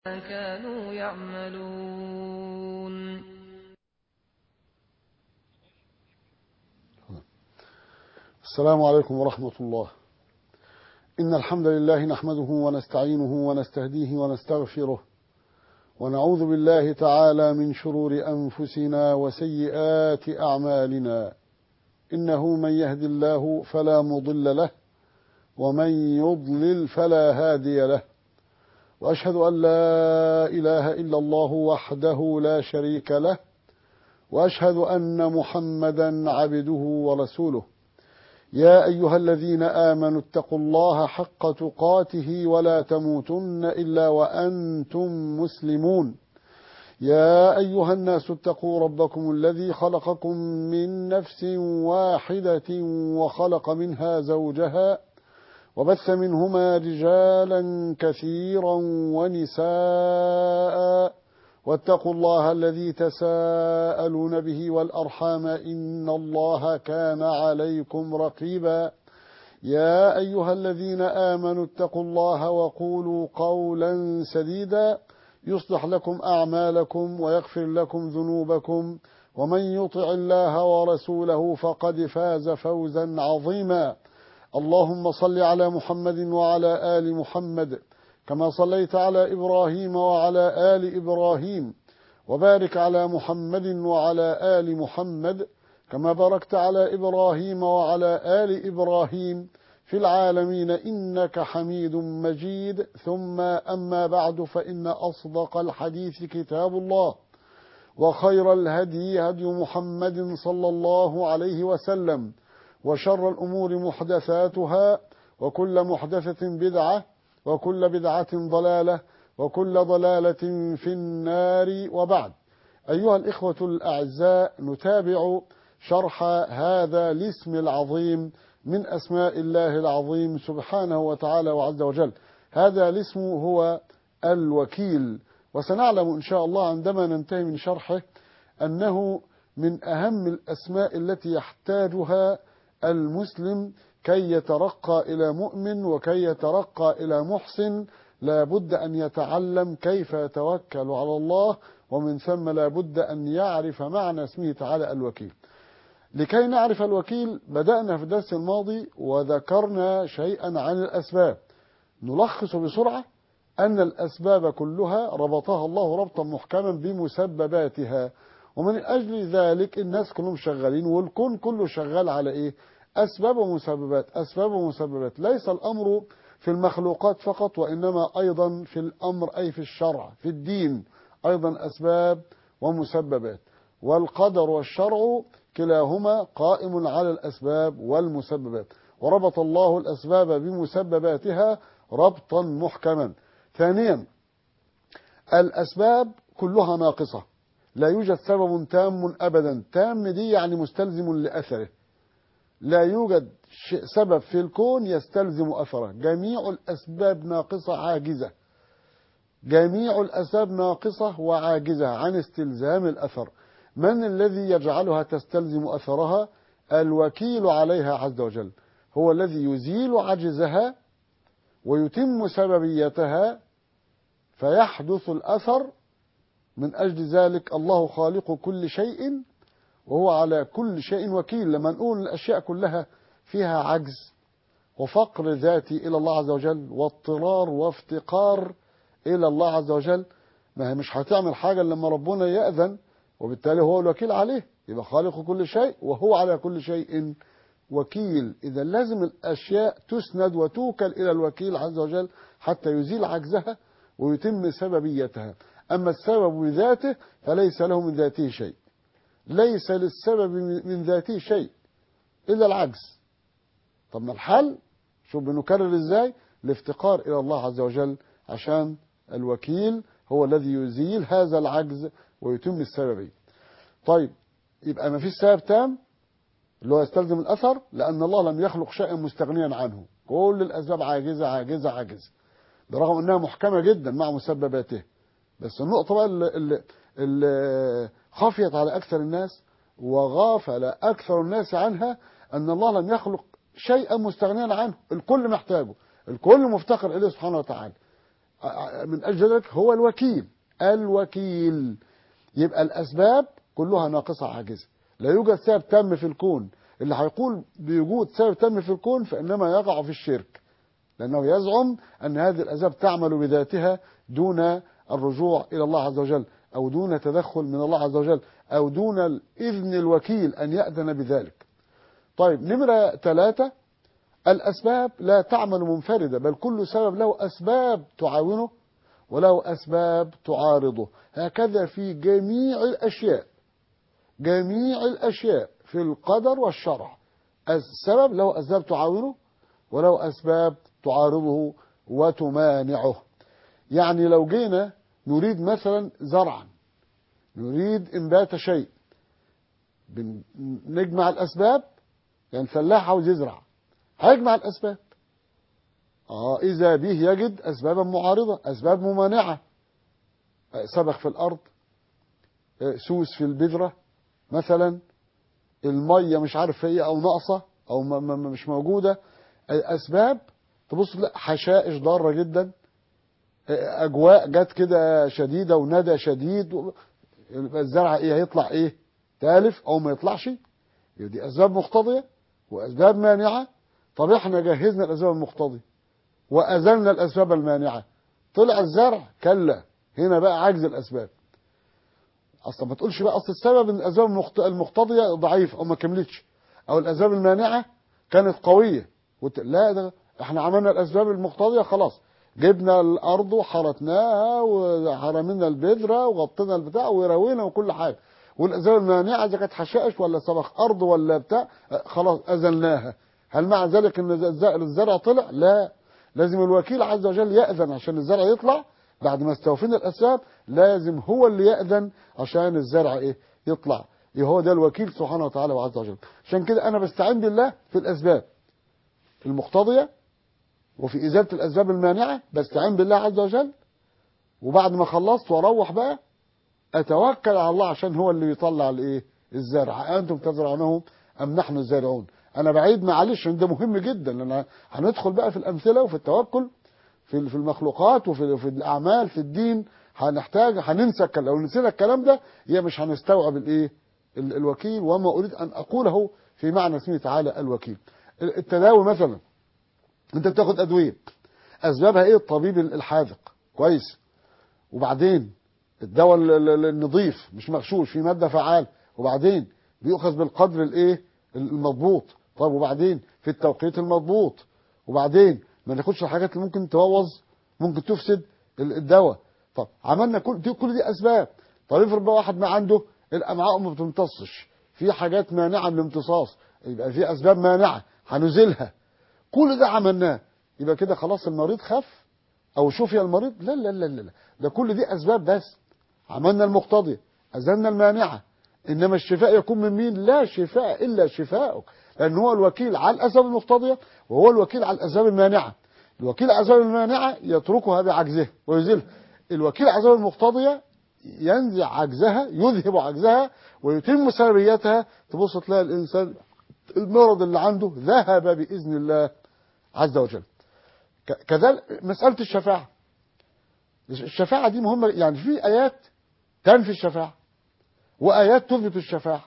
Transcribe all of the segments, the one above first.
كانوا يعملون السلام عليكم ورحمة الله إن الحمد لله نحمده ونستعينه ونستهديه ونستغفره ونعوذ بالله تعالى من شرور أنفسنا وسيئات أعمالنا إنه من يهد الله فلا مضل له ومن يضلل فلا هادي له وأشهد أن لا إله إلا الله وحده لا شريك له وأشهد أن محمدا عبده ورسوله يا أيها الذين آمنوا اتقوا الله حق تقاته ولا تموتن إلا وأنتم مسلمون يا أيها الناس اتقوا ربكم الذي خلقكم من نفس واحدة وخلق منها زوجها وبث منهما رجالا كثيرا ونساء واتقوا الله الذي تساءلون به والأرحام إن الله كان عليكم رقيبا يا أيها الذين آمنوا اتقوا الله وقولوا قولا سديدا يصلح لكم أعمالكم ويغفر لكم ذنوبكم ومن يطع الله ورسوله فقد فاز فوزا عظيما اللهم صل على محمد وعلى آل محمد كما صليت على إبراهيم وعلى آل إبراهيم وبارك على محمد وعلى آل محمد كما باركت على إبراهيم وعلى آل إبراهيم في العالمين إنك حميد مجيد ثم أما بعد فإن أصدق الحديث كتاب الله وخير الهدي هدي محمد صلى الله عليه وسلم وشر الأمور محدثاتها وكل محدثة بدعة وكل بدعة ضلالة وكل ضلالة في النار وبعد أيها الإخوة الأعزاء نتابع شرح هذا الاسم العظيم من أسماء الله العظيم سبحانه وتعالى وعز وجل هذا الاسم هو الوكيل وسنعلم إن شاء الله عندما ننتهي من شرحه أنه من أهم الأسماء التي يحتاجها المسلم كي يترقى إلى مؤمن وكي يترقى إلى محسن لا بد أن يتعلم كيف يتوكل على الله ومن ثم لا بد أن يعرف معنى اسمه تعالى الوكيل لكي نعرف الوكيل بدأنا في الدرس الماضي وذكرنا شيئا عن الأسباب نلخص بسرعة أن الأسباب كلها ربطها الله ربطا محكما بمسبباتها ومن أجل ذلك الناس كلهم شغالين والكون كله شغال على إيه أسباب ومسببات أسباب ومسببات ليس الأمر في المخلوقات فقط وإنما أيضا في الأمر أي في الشرع في الدين أيضا أسباب ومسببات والقدر والشرع كلاهما قائم على الأسباب والمسببات وربط الله الأسباب بمسبباتها ربطا محكما ثانيا الأسباب كلها ناقصة لا يوجد سبب تام أبدا تام دي يعني مستلزم لأثره لا يوجد سبب في الكون يستلزم أثره جميع الأسباب ناقصة عاجزة جميع الأسباب ناقصة وعاجزة عن استلزام الأثر من الذي يجعلها تستلزم أثرها الوكيل عليها عز وجل هو الذي يزيل عجزها ويتم سببيتها فيحدث الأثر من أجل ذلك الله خالق كل شيء وهو على كل شيء وكيل لما نقول الأشياء كلها فيها عجز وفقر ذاتي إلى الله عز وجل واضطرار وافتقار إلى الله عز وجل ما هي مش هتعمل حاجة لما ربنا يأذن وبالتالي هو الوكيل عليه يبقى خالق كل شيء وهو على كل شيء وكيل إذا لازم الأشياء تسند وتوكل إلى الوكيل عز وجل حتى يزيل عجزها ويتم سببيتها أما السبب بذاته فليس له من ذاته شيء ليس للسبب من ذاته شيء إلا العجز طب ما الحل شوف بنكرر إزاي الافتقار إلى الله عز وجل عشان الوكيل هو الذي يزيل هذا العجز ويتم السببي طيب يبقى ما فيش سبب تام اللي هو يستلزم الأثر لأن الله لم يخلق شيئا مستغنيا عنه كل الأسباب عاجزة عاجزة عاجزة برغم أنها محكمة جدا مع مسبباته بس النقطة بقى اللي, اللي, اللي خفيت على أكثر الناس وغافل أكثر الناس عنها أن الله لم يخلق شيئا مستغنيا عنه الكل محتاجه الكل مفتقر إليه سبحانه وتعالى من أجل ذلك هو الوكيل الوكيل يبقى الأسباب كلها ناقصة عاجزة لا يوجد سبب تام في الكون اللي هيقول بوجود سبب تام في الكون فإنما يقع في الشرك لأنه يزعم أن هذه الأسباب تعمل بذاتها دون الرجوع إلى الله عز وجل أو دون تدخل من الله عز وجل أو دون إذن الوكيل أن يأذن بذلك طيب نمرة ثلاثة الأسباب لا تعمل منفردة بل كل سبب له أسباب تعاونه وله أسباب تعارضه هكذا في جميع الأشياء جميع الأشياء في القدر والشرع السبب له أسباب تعاونه وله أسباب تعارضه وتمانعه يعني لو جينا نريد مثلا زرعا نريد إنبات شيء نجمع الأسباب يعني فلاح عاوز يزرع هيجمع الأسباب آه إذا به يجد أسبابا معارضة أسباب ممانعة سبخ في الأرض سوس في البذرة مثلا المية مش عارف ايه أو ناقصة أو مش موجودة أسباب تبص لا حشائش ضارة جدا أجواء جت كده شديدة وندى شديد الزرع ايه هيطلع ايه تالف أو ما يطلعش دي أسباب مقتضية وأسباب مانعة طب احنا جهزنا الأسباب المقتضية وأزلنا الأسباب المانعة طلع الزرع كلا هنا بقى عجز الأسباب أصلا ما تقولش بقى أصل السبب ان الأسباب المقتضية ضعيف أو ما كملتش أو الأسباب المانعة كانت قوية وت... لا ده احنا عملنا الأسباب المقتضية خلاص جبنا الأرض وحرتناها وحرمنا البذرة وغطينا البتاع وروينا وكل حاجة والأسباب المانعة إذا كانت حشائش ولا سبخ أرض ولا بتاع خلاص أزلناها هل مع ذلك ان الزرع طلع لا لازم الوكيل عز وجل يأذن عشان الزرع يطلع بعد ما استوفينا الأسباب لازم هو اللي يأذن عشان الزرع ايه يطلع إيه هو ده الوكيل سبحانه وتعالى وعز وجل عشان كده أنا بستعين بالله في الأسباب المقتضية وفي إزالة الأسباب المانعة بستعين بالله عز وجل وبعد ما خلصت واروح بقى أتوكل على الله عشان هو اللي يطلع الايه الزرع أنتم تزرعونه أم نحن الزارعون انا بعيد معلش ده مهم جدا لان هندخل بقى في الامثله وفي التوكل في في المخلوقات وفي في الاعمال في الدين هنحتاج هننسى لو نسينا الكلام ده يبقى مش هنستوعب الايه الوكيل وما اريد ان اقوله في معنى اسمه تعالى الوكيل التداوي مثلا انت بتاخد ادويه اسبابها ايه الطبيب الحاذق كويس وبعدين الدواء النظيف مش مغشوش في ماده فعال وبعدين بيؤخذ بالقدر الايه المضبوط طب وبعدين في التوقيت المضبوط وبعدين ما ناخدش الحاجات اللي ممكن تبوظ ممكن تفسد الدواء طب عملنا كل دي كل دي اسباب طب افرض بقى واحد ما عنده الامعاء ما بتمتصش في حاجات مانعه من الامتصاص يبقى في اسباب مانعه هنزلها كل ده عملناه يبقى كده خلاص المريض خف او شفي المريض لا لا لا لا ده كل دي اسباب بس عملنا المقتضي ازلنا المانعه انما الشفاء يكون من مين لا شفاء الا شفاؤك لان هو الوكيل على الاسباب المقتضيه وهو الوكيل على الاسباب المانعه الوكيل على الاسباب المانعه يتركها بعجزه ويزيلها الوكيل على الاسباب المقتضيه ينزع عجزها يذهب عجزها ويتم سببيتها تبص تلاقي الانسان المرض اللي عنده ذهب باذن الله عز وجل كذلك مساله الشفاعه الشفاعه دي مهمه يعني في ايات تنفي الشفاعه وآيات تثبت الشفاعة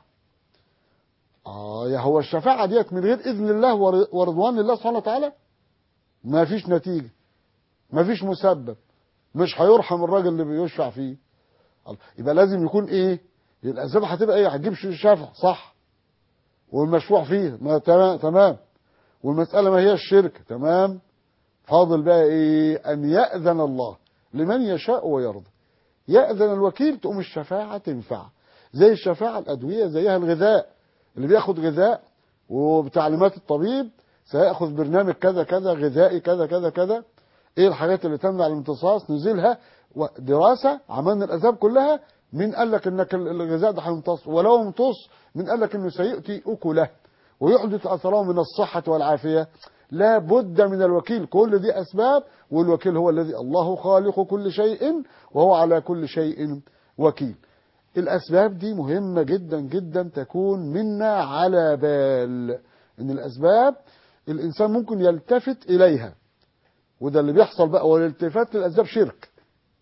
آه يا هو الشفاعة ديت من غير إذن الله ورضوان الله سبحانه وتعالى ما فيش نتيجة ما فيش مسبب مش هيرحم الراجل اللي بيشفع فيه يبقى لازم يكون ايه الاسباب هتبقى ايه هتجيب شفع صح والمشروع فيه ما تمام تمام والمسألة ما هي الشرك تمام فاضل بقى ايه ان يأذن الله لمن يشاء ويرضى يأذن الوكيل تقوم الشفاعة تنفع زي الشفاعة الأدوية زيها الغذاء اللي بياخد غذاء وبتعليمات الطبيب سيأخذ برنامج كذا كذا غذائي كذا كذا كذا ايه الحاجات اللي تمنع الامتصاص نزلها دراسة عملنا الأسباب كلها مين قال لك انك الغذاء ده هيمتص ولو امتص مين قال لك انه سيؤتي اكله ويحدث اثره من الصحة والعافية لا بد من الوكيل كل دي اسباب والوكيل هو الذي الله خالق كل شيء وهو على كل شيء وكيل الأسباب دي مهمة جدا جدا تكون منا على بال إن الأسباب الإنسان ممكن يلتفت إليها وده اللي بيحصل بقى والالتفات للأسباب شرك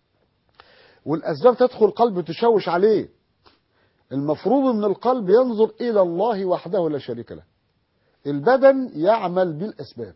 والأسباب تدخل القلب تشوش عليه المفروض ان القلب ينظر إلى الله وحده لا شريك له البدن يعمل بالأسباب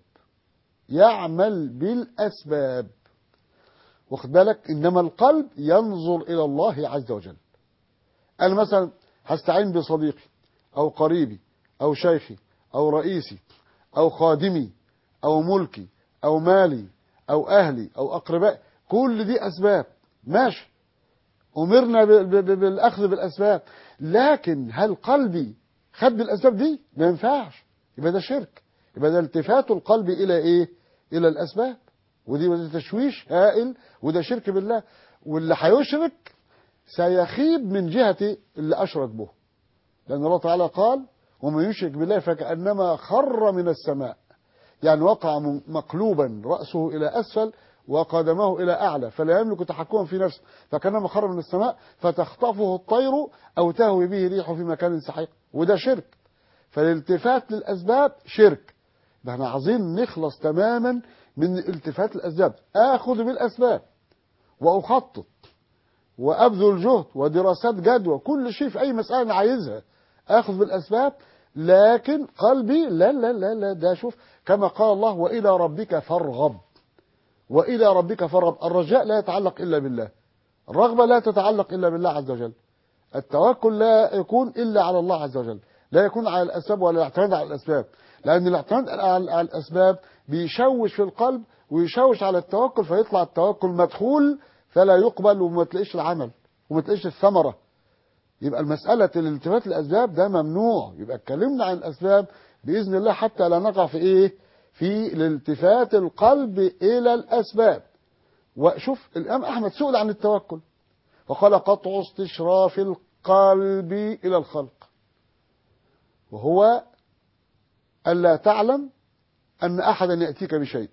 يعمل بالأسباب واخد بالك إنما القلب ينظر إلى الله عز وجل أنا مثلا هستعين بصديقي أو قريبي أو شيخي أو رئيسي أو خادمي أو ملكي أو مالي أو أهلي أو أقربائي كل دي أسباب ماشي أمرنا بالأخذ بالأسباب لكن هل قلبي خد بالأسباب دي ما ينفعش يبقى ده شرك يبقى ده التفات القلب إلى إيه إلى الأسباب ودي وده تشويش هائل وده شرك بالله واللي هيشرك سيخيب من جهة اللي أشرك به لأن الله تعالى قال ومن يشرك بالله فكأنما خر من السماء يعني وقع مقلوبا رأسه إلى أسفل وقدمه إلى أعلى فلا يملك تحكما في نفسه فكانما خر من السماء فتخطفه الطير أو تهوي به ريح في مكان سحيق وده شرك فالالتفات للأسباب شرك ده احنا عايزين نخلص تماما من التفات الأسباب آخذ بالأسباب وأخطط وأبذل جهد ودراسات جدوى كل شيء في أي مسألة أنا عايزها آخذ بالأسباب لكن قلبي لا لا لا لا ده شوف كما قال الله وإلى ربك فارغب وإلى ربك فارغب الرجاء لا يتعلق إلا بالله الرغبة لا تتعلق إلا بالله عز وجل التوكل لا يكون إلا على الله عز وجل لا يكون على الأسباب ولا الاعتماد على الأسباب لأن الاعتماد على الأسباب بيشوش في القلب ويشوش على التوكل فيطلع التوكل مدخول فلا يقبل وما تلاقيش العمل وما تلاقيش الثمرة يبقى المسألة الالتفات الأسباب ده ممنوع يبقى اتكلمنا عن الأسباب بإذن الله حتى لا نقع في إيه في الالتفات القلب إلى الأسباب وشوف الإمام أحمد سئل عن التوكل فقال قطع استشراف القلب إلى الخلق وهو ألا تعلم أن أحدا يأتيك بشيء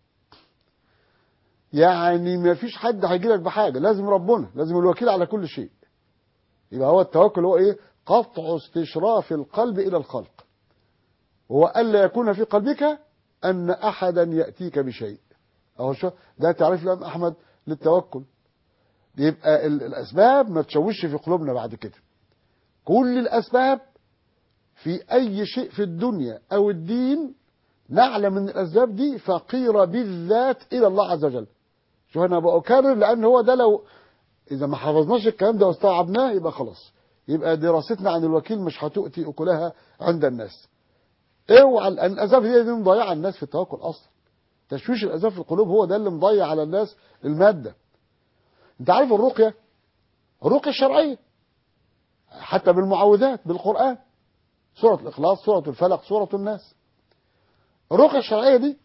يعني ما فيش حد هيجي لك بحاجة لازم ربنا لازم الوكيل على كل شيء يبقى هو التوكل هو ايه قطع استشراف القلب إلى الخلق وهو ألا يكون في قلبك أن أحدا يأتيك بشيء أهو شو ده تعريف الإمام أحمد للتوكل يبقى الأسباب ما تشوش في قلوبنا بعد كده كل الأسباب في أي شيء في الدنيا أو الدين نعلم ان الأسباب دي فقيرة بالذات إلى الله عز وجل شوف أنا بأكرر لأن هو ده لو إذا ما حفظناش الكلام ده واستوعبناه يبقى خلاص يبقى دراستنا عن الوكيل مش هتؤتي أكلها عند الناس اوعى لأن الأسباب هي دي مضيعة الناس في التوكل أصلا تشويش الأسباب في القلوب هو ده اللي مضيع على الناس المادة أنت عارف الرقية الرقية الشرعية حتى بالمعوذات بالقرآن سورة الإخلاص سورة الفلق سورة الناس الرقية الشرعية دي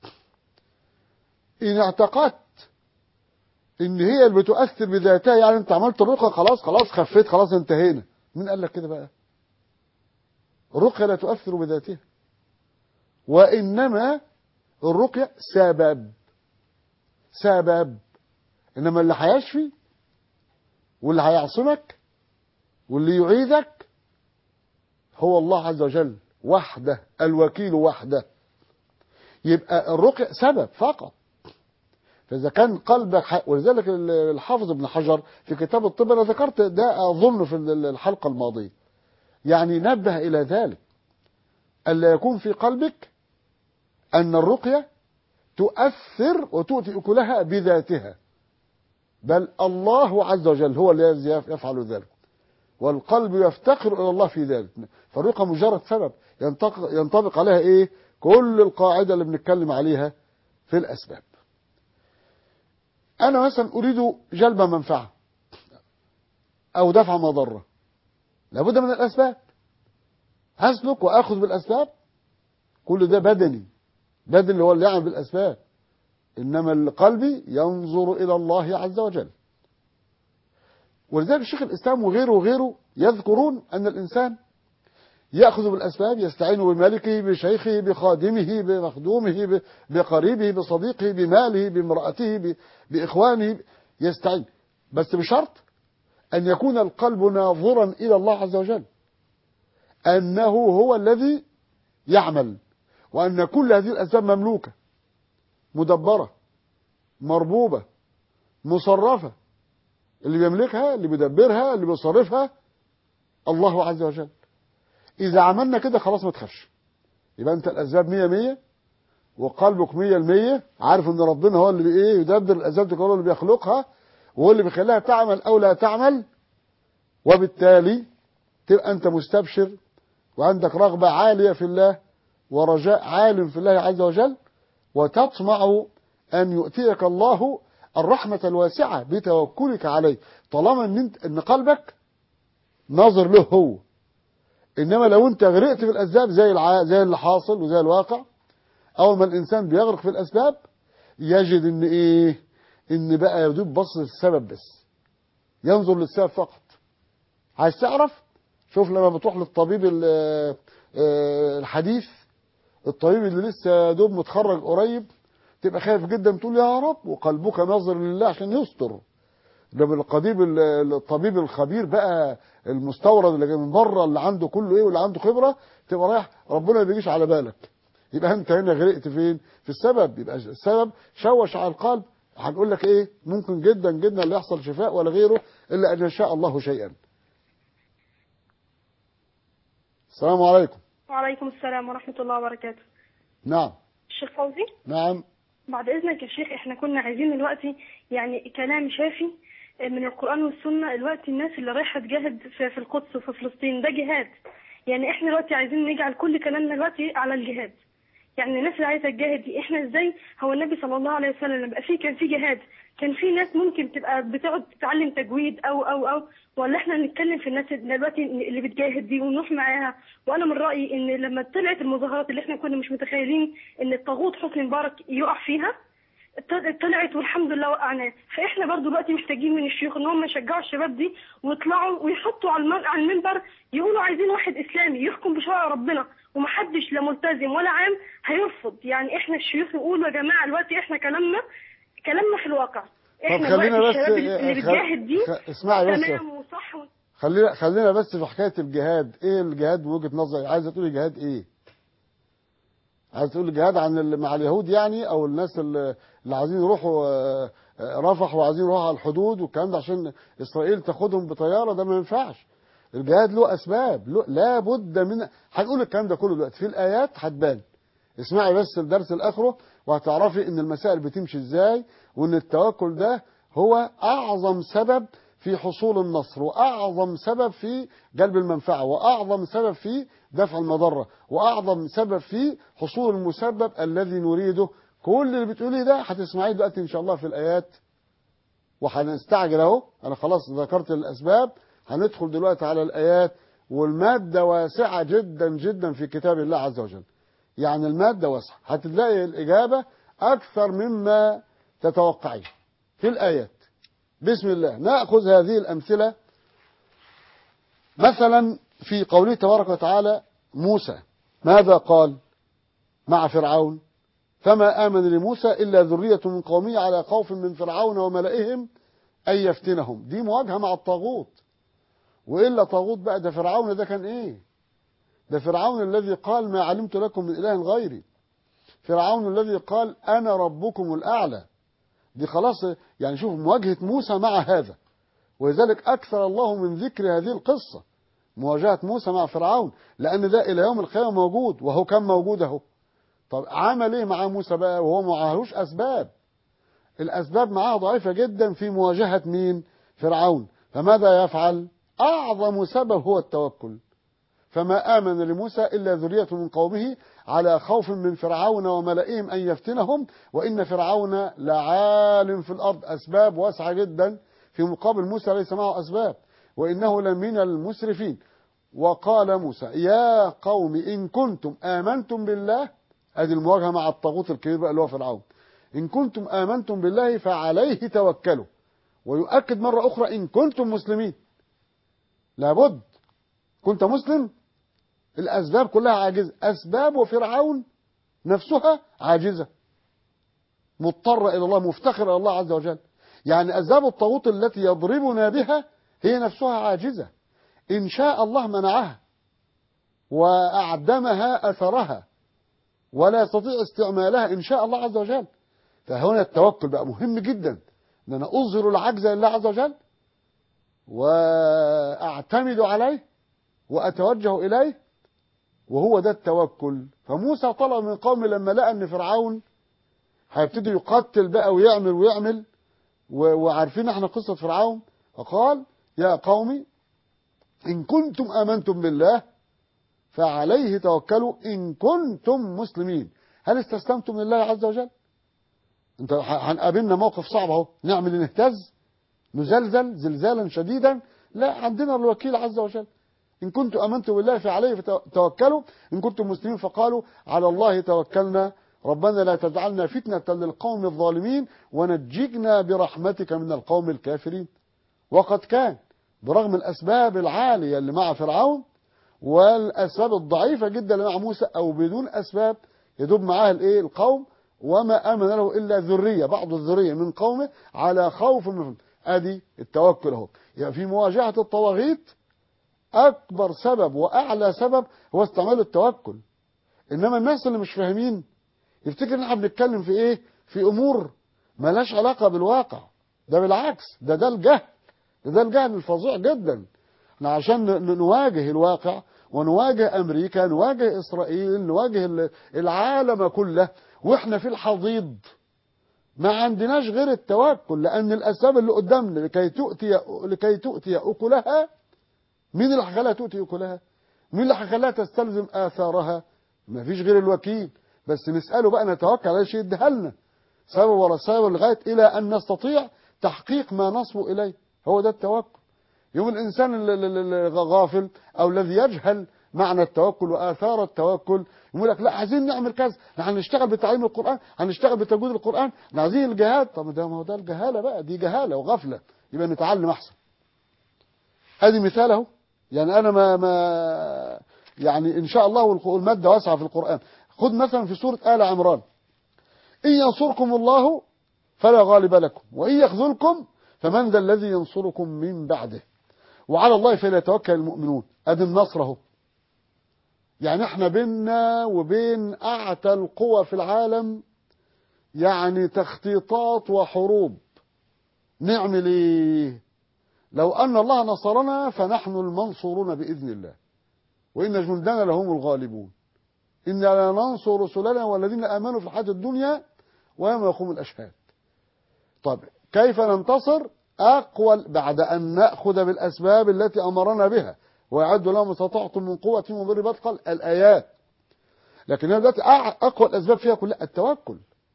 إن اعتقدت إن هي اللي بتؤثر بذاتها يعني أنت عملت الرقية خلاص خلاص خفيت خلاص انتهينا مين قال لك كده بقى الرقية لا تؤثر بذاتها وإنما الرقية سبب سبب إنما اللي هيشفي واللي هيعصمك واللي يعيدك هو الله عز وجل وحده الوكيل وحده يبقى الرقية سبب فقط فإذا كان قلبك حق ولذلك الحافظ ابن حجر في كتاب الطب أنا ذكرت ده أظن في الحلقة الماضية يعني نبه إلى ذلك ألا يكون في قلبك أن الرقية تؤثر وتؤتي أكلها بذاتها بل الله عز وجل هو الذي يفعل ذلك والقلب يفتقر إلى الله في ذلك فالرقى مجرد سبب ينطبق عليها إيه كل القاعدة اللي بنتكلم عليها في الأسباب أنا مثلا أريد جلب منفعة أو دفع مضرة لابد من الأسباب أسلك وأخذ بالأسباب كل ده بدني بدني اللي هو اللي يعمل بالأسباب إنما قلبي ينظر إلى الله عز وجل ولذلك الشيخ الإسلام وغيره وغيره يذكرون أن الإنسان يأخذ بالأسباب يستعين بملكه بشيخه بخادمه بمخدومه بقريبه بصديقه بماله بامرأته بإخوانه يستعين بس بشرط أن يكون القلب ناظرا إلى الله عز وجل أنه هو الذي يعمل وأن كل هذه الأسباب مملوكة مدبرة مربوبة مصرفة اللي بيملكها اللي بيدبرها اللي بيصرفها الله عز وجل إذا عملنا كده خلاص ما تخافش يبقى أنت الأسباب مية مية وقلبك مية المية عارف أن ربنا هو اللي إيه يدبر الأسباب دي هو اللي بيخلقها وهو اللي بيخليها تعمل أو لا تعمل وبالتالي تبقى أنت مستبشر وعندك رغبة عالية في الله ورجاء عال في الله عز وجل وتطمع أن يؤتيك الله الرحمة الواسعة بتوكلك عليه طالما ان, انت ان قلبك ناظر له هو انما لو انت غرقت في الاسباب زي الع... زي اللي حاصل وزي الواقع اول ما الانسان بيغرق في الاسباب يجد ان ايه ان بقى يدوب بص للسبب بس ينظر للسبب فقط عايز تعرف شوف لما بتروح للطبيب الحديث الطبيب اللي لسه دوب متخرج قريب تبقى خايف جدا تقول يا رب وقلبك ناظر لله عشان يستر ده بالقضيب الطبيب الخبير بقى المستورد اللي جاي من بره اللي عنده كله ايه واللي عنده خبره تبقى رايح ربنا ما بيجيش على بالك يبقى انت هنا غرقت فين في السبب يبقى السبب شوش على القلب هنقول لك ايه ممكن جدا جدا لا يحصل شفاء ولا غيره الا ان يشاء الله شيئا السلام عليكم وعليكم السلام ورحمة الله وبركاته نعم الشيخ فوزي نعم بعد إذنك يا شيخ إحنا كنا عايزين دلوقتي يعني كلام شافي من القرآن والسنة دلوقتي الناس اللي رايحة تجاهد في, في القدس وفي فلسطين ده جهاد يعني إحنا دلوقتي عايزين نجعل كل كلامنا دلوقتي على الجهاد يعني الناس اللي عايزة تجاهد دي إحنا إزاي هو النبي صلى الله عليه وسلم لما في كان في جهاد كان في ناس ممكن تبقى بتقعد تتعلم تجويد أو أو أو ولا إحنا نتكلم في الناس دلوقتي اللي بتجاهد دي ونروح معاها وأنا من رأيي إن لما طلعت المظاهرات اللي إحنا كنا مش متخيلين إن الطاغوت حسني مبارك يقع فيها طلعت والحمد لله وقعناه فاحنا برضو دلوقتي محتاجين من الشيوخ ان هم يشجعوا الشباب دي ويطلعوا ويحطوا على على المنبر يقولوا عايزين واحد اسلامي يحكم بشرع ربنا ومحدش لا ملتزم ولا عام هيرفض يعني احنا الشيوخ يقولوا يا جماعه دلوقتي احنا كلامنا كلامنا في الواقع طب خلينا بس الشباب اللي بتجاهد دي اسمعي بس تمام وصح و... خلينا خلينا بس في حكايه الجهاد ايه الجهاد بوجهه نظري عايزه تقولي جهاد ايه عايز تقول جهاد عن مع اليهود يعني او الناس اللي عايزين يروحوا رفح وعايزين يروحوا على الحدود والكلام ده عشان اسرائيل تاخدهم بطياره ده ما ينفعش الجهاد له اسباب له لا بد من هنقول الكلام ده كله دلوقتي في الايات هتبان اسمعي بس الدرس الاخره وهتعرفي ان المسائل بتمشي ازاي وان التوكل ده هو اعظم سبب في حصول النصر وأعظم سبب في جلب المنفعة وأعظم سبب في دفع المضرة وأعظم سبب في حصول المسبب الذي نريده كل اللي بتقوليه ده هتسمعيه دلوقتي إن شاء الله في الآيات وهنستعجل أهو أنا خلاص ذكرت الأسباب هندخل دلوقتي على الآيات والمادة واسعة جدا جدا في كتاب الله عز وجل يعني المادة واسعة هتلاقي الإجابة أكثر مما تتوقعين في الآيات بسم الله نأخذ هذه الأمثلة مثلا في قوله تبارك وتعالى موسى ماذا قال مع فرعون فما آمن لموسى إلا ذرية من قومه على خوف من فرعون وملئهم أن يفتنهم دي مواجهة مع الطاغوت وإلا طاغوت بقى ده فرعون ده كان إيه ده فرعون الذي قال ما علمت لكم من إله غيري فرعون الذي قال أنا ربكم الأعلى دي خلاص يعني شوف مواجهة موسى مع هذا ولذلك أكثر الله من ذكر هذه القصة مواجهة موسى مع فرعون لأن ده إلى يوم القيامة موجود وهو كان موجود اهو طب عمل إيه مع موسى بقى وهو معهوش أسباب الأسباب معاه ضعيفة جدا في مواجهة مين فرعون فماذا يفعل أعظم سبب هو التوكل فما آمن لموسى إلا ذرية من قومه على خوف من فرعون وملئهم أن يفتنهم وإن فرعون لعال في الأرض أسباب واسعة جدا في مقابل موسى ليس معه أسباب وإنه لمن المسرفين وقال موسى يا قوم إن كنتم آمنتم بالله أدي المواجهة مع الطاغوت الكبير بقى اللي هو فرعون إن كنتم آمنتم بالله فعليه توكلوا ويؤكد مرة أخرى إن كنتم مسلمين لابد كنت مسلم الأسباب كلها عاجزة أسباب فرعون نفسها عاجزة مضطرة إلى الله مفتخرة إلى الله عز وجل يعني أسباب الطاغوت التي يضربنا بها هي نفسها عاجزة إن شاء الله منعها وأعدمها أثرها ولا يستطيع استعمالها إن شاء الله عز وجل فهنا التوكل بقى مهم جدا ان انا اظهر العجز لله عز وجل واعتمد عليه واتوجه اليه وهو ده التوكل فموسى طلب من قومه لما لقى ان فرعون هيبتدي يقتل بقى ويعمل ويعمل و- وعارفين احنا قصة فرعون فقال يا قومي إن كنتم آمنتم بالله فعليه توكلوا إن كنتم مسلمين هل استسلمتم لله عز وجل انت ح- هنقابلنا موقف صعب اهو نعمل نهتز نزلزل زلزالا شديدا لا عندنا الوكيل عز وجل إن كنتم آمنتم بالله فعليه فتو- توكلوا إن كنتم مسلمين فقالوا على الله توكلنا ربنا لا تجعلنا فتنة للقوم الظالمين ونجينا برحمتك من القوم الكافرين وقد كان برغم الأسباب العالية اللي مع فرعون والأسباب الضعيفة جدا اللي مع موسى أو بدون أسباب يدوب معاه الإيه القوم وما آمن له إلا ذرية بعض الذرية من قومه على خوف منهم أدي التوكل اهو يعني في مواجهة الطواغيت أكبر سبب وأعلى سبب هو استعمال التوكل إنما الناس اللي مش فاهمين يفتكر ان احنا بنتكلم في ايه في امور ملاش علاقه بالواقع ده بالعكس ده ده الجهل ده ده الجهل الفظيع جدا احنا عشان ن- نواجه الواقع ونواجه امريكا نواجه اسرائيل نواجه ال- العالم كله واحنا في الحضيض ما عندناش غير التوكل لان الاسباب اللي قدامنا لكي تؤتي لكي تؤتي اكلها مين اللي هيخليها تؤتي اكلها مين اللي هيخليها تستلزم اثارها ما فيش غير الوكيل بس نسأله بقى نتوكل على شيء يديها لنا سبب ورا سبب لغاية إلى أن نستطيع تحقيق ما نصبو إليه هو ده التوكل يوم الإنسان ال- ال- ال- الغافل أو الذي يجهل معنى التوكل وآثار التوكل يقول لك لا عايزين نعمل كذا احنا هنشتغل بتعليم القرآن هنشتغل بتجويد القرآن احنا عايزين الجهاد طب ده ما هو ده الجهالة بقى دي جهالة وغفلة يبقى نتعلم أحسن ادي مثال اهو يعني انا ما ما يعني ان شاء الله والق- والماده واسعه في القران خد مثلا في سوره ال عمران ان ينصركم الله فلا غالب لكم وان يخذلكم فمن ذا الذي ينصركم من بعده وعلى الله فليتوكل المؤمنون ادي النصر اهو يعني احنا بيننا وبين اعتى القوى في العالم يعني تخطيطات وحروب نعمل ايه لو أن الله نصرنا فنحن المنصورون بإذن الله وإن جندنا لهم الغالبون إنا لننصر رسلنا والذين آمنوا في الحياة الدنيا ويوم يقوم الأشهاد طب كيف ننتصر أقوى بعد أن نأخذ بالأسباب التي أمرنا بها ويعد لهم ما استطعتم من قوة ومن رباط قال الآيات لكن هي دلوقتي أع- أقوى الأسباب فيها كلها التوكل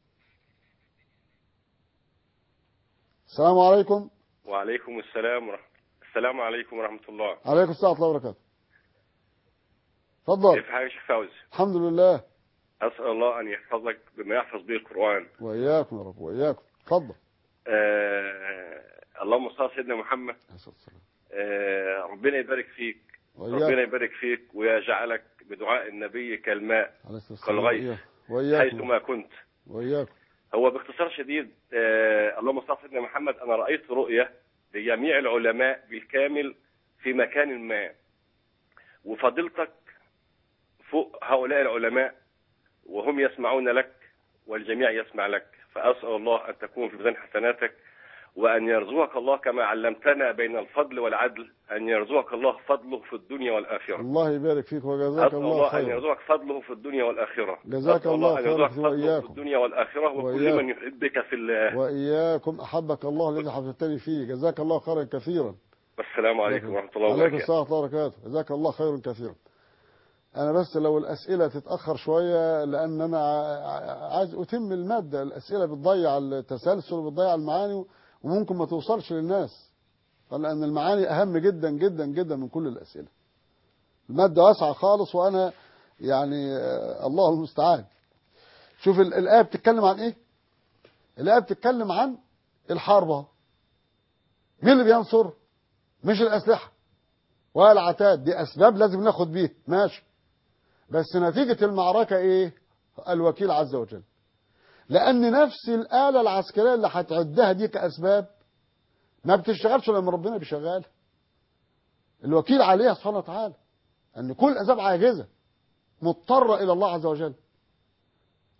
السلام عليكم وعليكم السلام ورحمة السلام عليكم ورحمة الله عليكم السلام ورحمة الله وبركاته اتفضل كيف حالك يا شيخ فوزي الحمد لله أسأل الله أن يحفظك بما يحفظ به القرآن وإياكم يا رب وإياكم اتفضل آه... اللهم صل على سيدنا محمد عليه الصلاة والسلام. آه... ربنا يبارك فيك ربنا وإياكم يبارك فيك ويجعلك بدعاء النبي كالماء عليه الصلاة والسلام. كالغيث وإياكم حيثما كنت وإياكم هو باختصار شديد آه... اللهم صل على سيدنا محمد أنا رأيت رؤية لجميع العلماء بالكامل في مكان ما وفضيلتك فوق هؤلاء العلماء وهم يسمعون لك والجميع يسمع لك فأسأل الله أن تكون في ميزان حسناتك وأن يرزقك الله كما علمتنا بين الفضل والعدل أن يرزقك الله فضله في الدنيا والآخرة الله يبارك فيك وجزاك أسأل الله الله أن خيرا يرزقك فضله في الدنيا والآخرة جزاك أسأل الله أن خيرا يرزقك فضله في وإياكم. الدنيا والآخرة وكل وإياكم. من يحبك في الله وإياكم أحبك الله الذي حفظتني فيه جزاك الله خيرا كثيرا والسلام عليكم ورحمة الله عليكم وبركاته السلام ورحمة الله وبركاته جزاك الله خيرا كثيرا أنا بس لو الأسئلة تتأخر شوية لأن أنا ع- عايز أتم المادة الأسئلة بتضيع التسلسل وبتضيع المعاني وممكن ما توصلش للناس لأن المعاني أهم جدا جدا جدا من كل الأسئلة المادة واسعة خالص وأنا يعني آه، الله المستعان شوف ال- الآية بتتكلم عن إيه الآية بتتكلم عن الحرب أهو. مين اللي بينصر مش الأسلحة ولا العتاد دي أسباب لازم ناخد بيها ماشي بس نتيجة المعركة إيه الوكيل عز وجل لأن نفس الآلة العسكرية اللي هتعدها دي كأسباب ما بتشتغلش لما ربنا بيشغلها الوكيل عليها سبحانه وتعالى أن كل الأسباب عاجزة مضطرة إلى الله عز وجل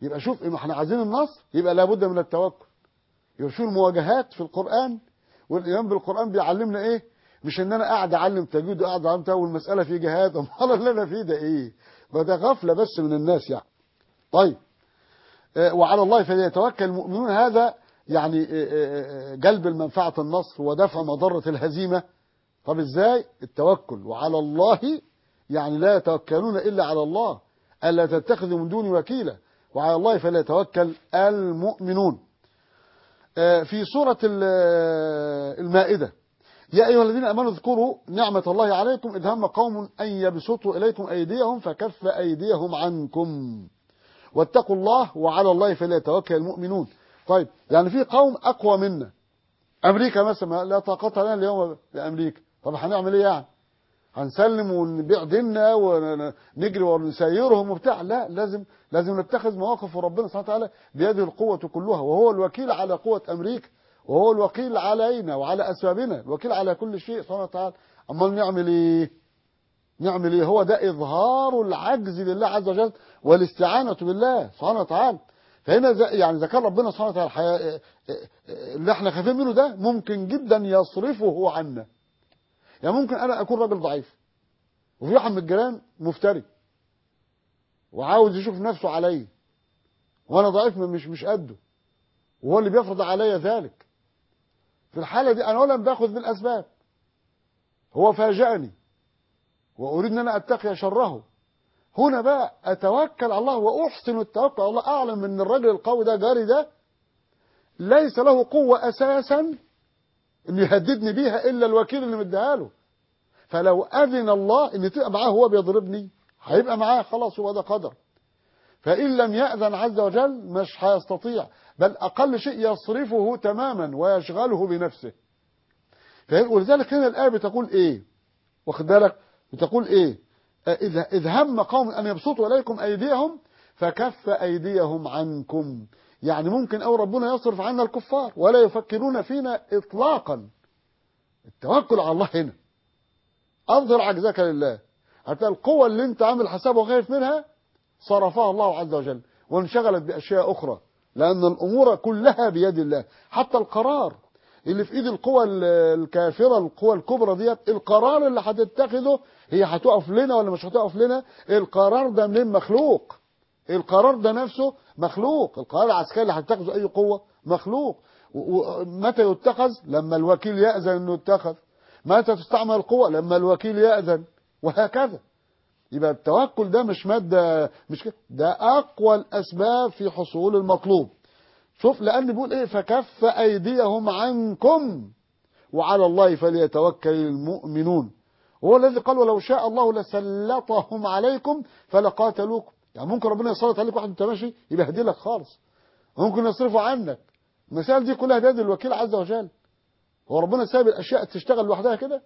يبقى شوف ما احنا عايزين النصر يبقى لابد من التوكل يبقى شوف المواجهات في القرآن والإيمان بالقرآن بيعلمنا إيه مش إن أنا قاعد أعلم تجويد وقاعد أعلم تأول المسألة في جهاد أمال اللي أنا فيه ده إيه ما ده غفلة بس من الناس يعني طيب آه، وعلى الله فليتوكل المؤمنون هذا يعني آه، آه، آه، جلب المنفعة النصر ودفع مضرة الهزيمة طب ازاي التوكل وعلى الله يعني لا يتوكلون إلا على الله ألا تتخذوا من دون وكيلا وعلى الله فليتوكل المؤمنون آه، في سورة ال- آه، المائدة يا أيها الذين أمنوا اذكروا نعمة الله عليكم إذ هم قوم أن يبسطوا إليكم أيديهم فكف أيديهم عنكم واتقوا الله وعلى الله فليتوكل المؤمنون طيب يعني في قوم أقوى منا أمريكا مثلا لا طاقة لنا اليوم بأمريكا طب هنعمل إيه يعني هنسلم ونبيع ديننا ونجري ونسيرهم وبتاع لا لازم لازم نتخذ مواقف وربنا سبحانه وتعالى بيده القوة كلها وهو الوكيل على قوة أمريكا وهو الوكيل علينا وعلى أسبابنا الوكيل على كل شيء سبحانه وتعالى أمال نعمل إيه نعمل إيه هو ده إظهار العجز لله عز وجل والاستعانة بالله سبحانه وتعالى فهنا زي- يعني ذكر ربنا سبحانه وتعالى الحياة اللي احنا خايفين منه ده ممكن جدا يصرفه عنا يعني ممكن انا اكون راجل ضعيف وفي واحد من الجيران مفتري وعاوز يشوف نفسه عليا وانا ضعيف مش مش قده وهو اللي بيفرض عليا ذلك في الحالة دي انا اولا باخذ بالاسباب هو فاجأني واريد ان انا اتقي شره هنا بقى اتوكل على الله واحسن التوكل على الله اعلم ان الرجل القوي ده جاري ده ليس له قوة اساسا ان يهددني بيها الا الوكيل اللي مديها له فلو اذن الله ان تبقى معاه هو بيضربني هيبقى معاه خلاص هو ده قدر فان لم ياذن عز وجل مش هيستطيع بل اقل شيء يصرفه تماما ويشغله بنفسه فهي- ولذلك هنا الايه بتقول ايه واخد بالك بتقول ايه آه، اذ اذ هم قوم ان يبسطوا اليكم ايديهم فكف ايديهم عنكم يعني ممكن او ربنا يصرف عنا الكفار ولا يفكرون فينا اطلاقا التوكل على الله هنا اظهر عجزك لله حتى القوة اللي انت عامل حسابه وخايف منها صرفها الله عز وجل وانشغلت باشياء اخرى لان الامور كلها بيد الله حتى القرار اللي في ايد القوى ال- الكافرة القوى الكبرى ديت القرار اللي هتتخذه هي هتقف لنا ولا مش هتقف لنا القرار ده منين مخلوق القرار ده نفسه مخلوق القرار العسكري اللي هتتخذه اي قوة مخلوق و- ومتى يتخذ لما الوكيل يأذن انه يتخذ متى تستعمل القوة لما الوكيل يأذن وهكذا يبقى التوكل ده مش مادة مش كده ده أقوى الأسباب في حصول المطلوب شوف لأن بيقول إيه فكف أيديهم عنكم وعلى الله فليتوكل المؤمنون هو الذي قال ولو شاء الله لسلطهم عليكم فلقاتلوكم يعني ممكن ربنا يسلط عليك واحد انت ماشي يبهدلك لك خالص ممكن يصرفه عنك المسائل دي كلها بيد الوكيل عز وجل هو ربنا سايب الاشياء تشتغل لوحدها كده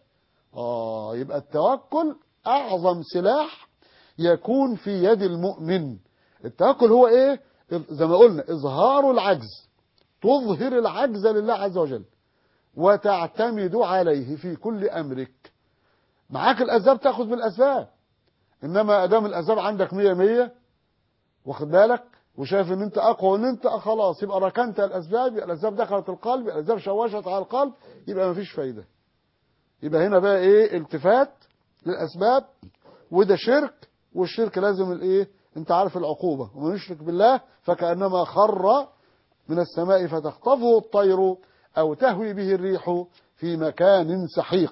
اه يبقى التوكل اعظم سلاح يكون في يد المؤمن التوكل هو ايه زي ما قلنا اظهار العجز تظهر العجز لله عز وجل وتعتمد عليه في كل امرك معاك الاسباب تاخذ بالاسباب انما ادام الاسباب عندك مية مية واخد بالك وشايف ان انت اقوى وان انت خلاص يبقى ركنت الاسباب يبقى الاسباب دخلت القلب يبقى الاسباب شوشت على القلب يبقى مفيش فايده يبقى هنا بقى ايه التفات للاسباب وده شرك والشرك لازم الايه انت عارف العقوبه ومن يشرك بالله فكانما خر من السماء فتخطفه الطير او تهوي به الريح في مكان سحيق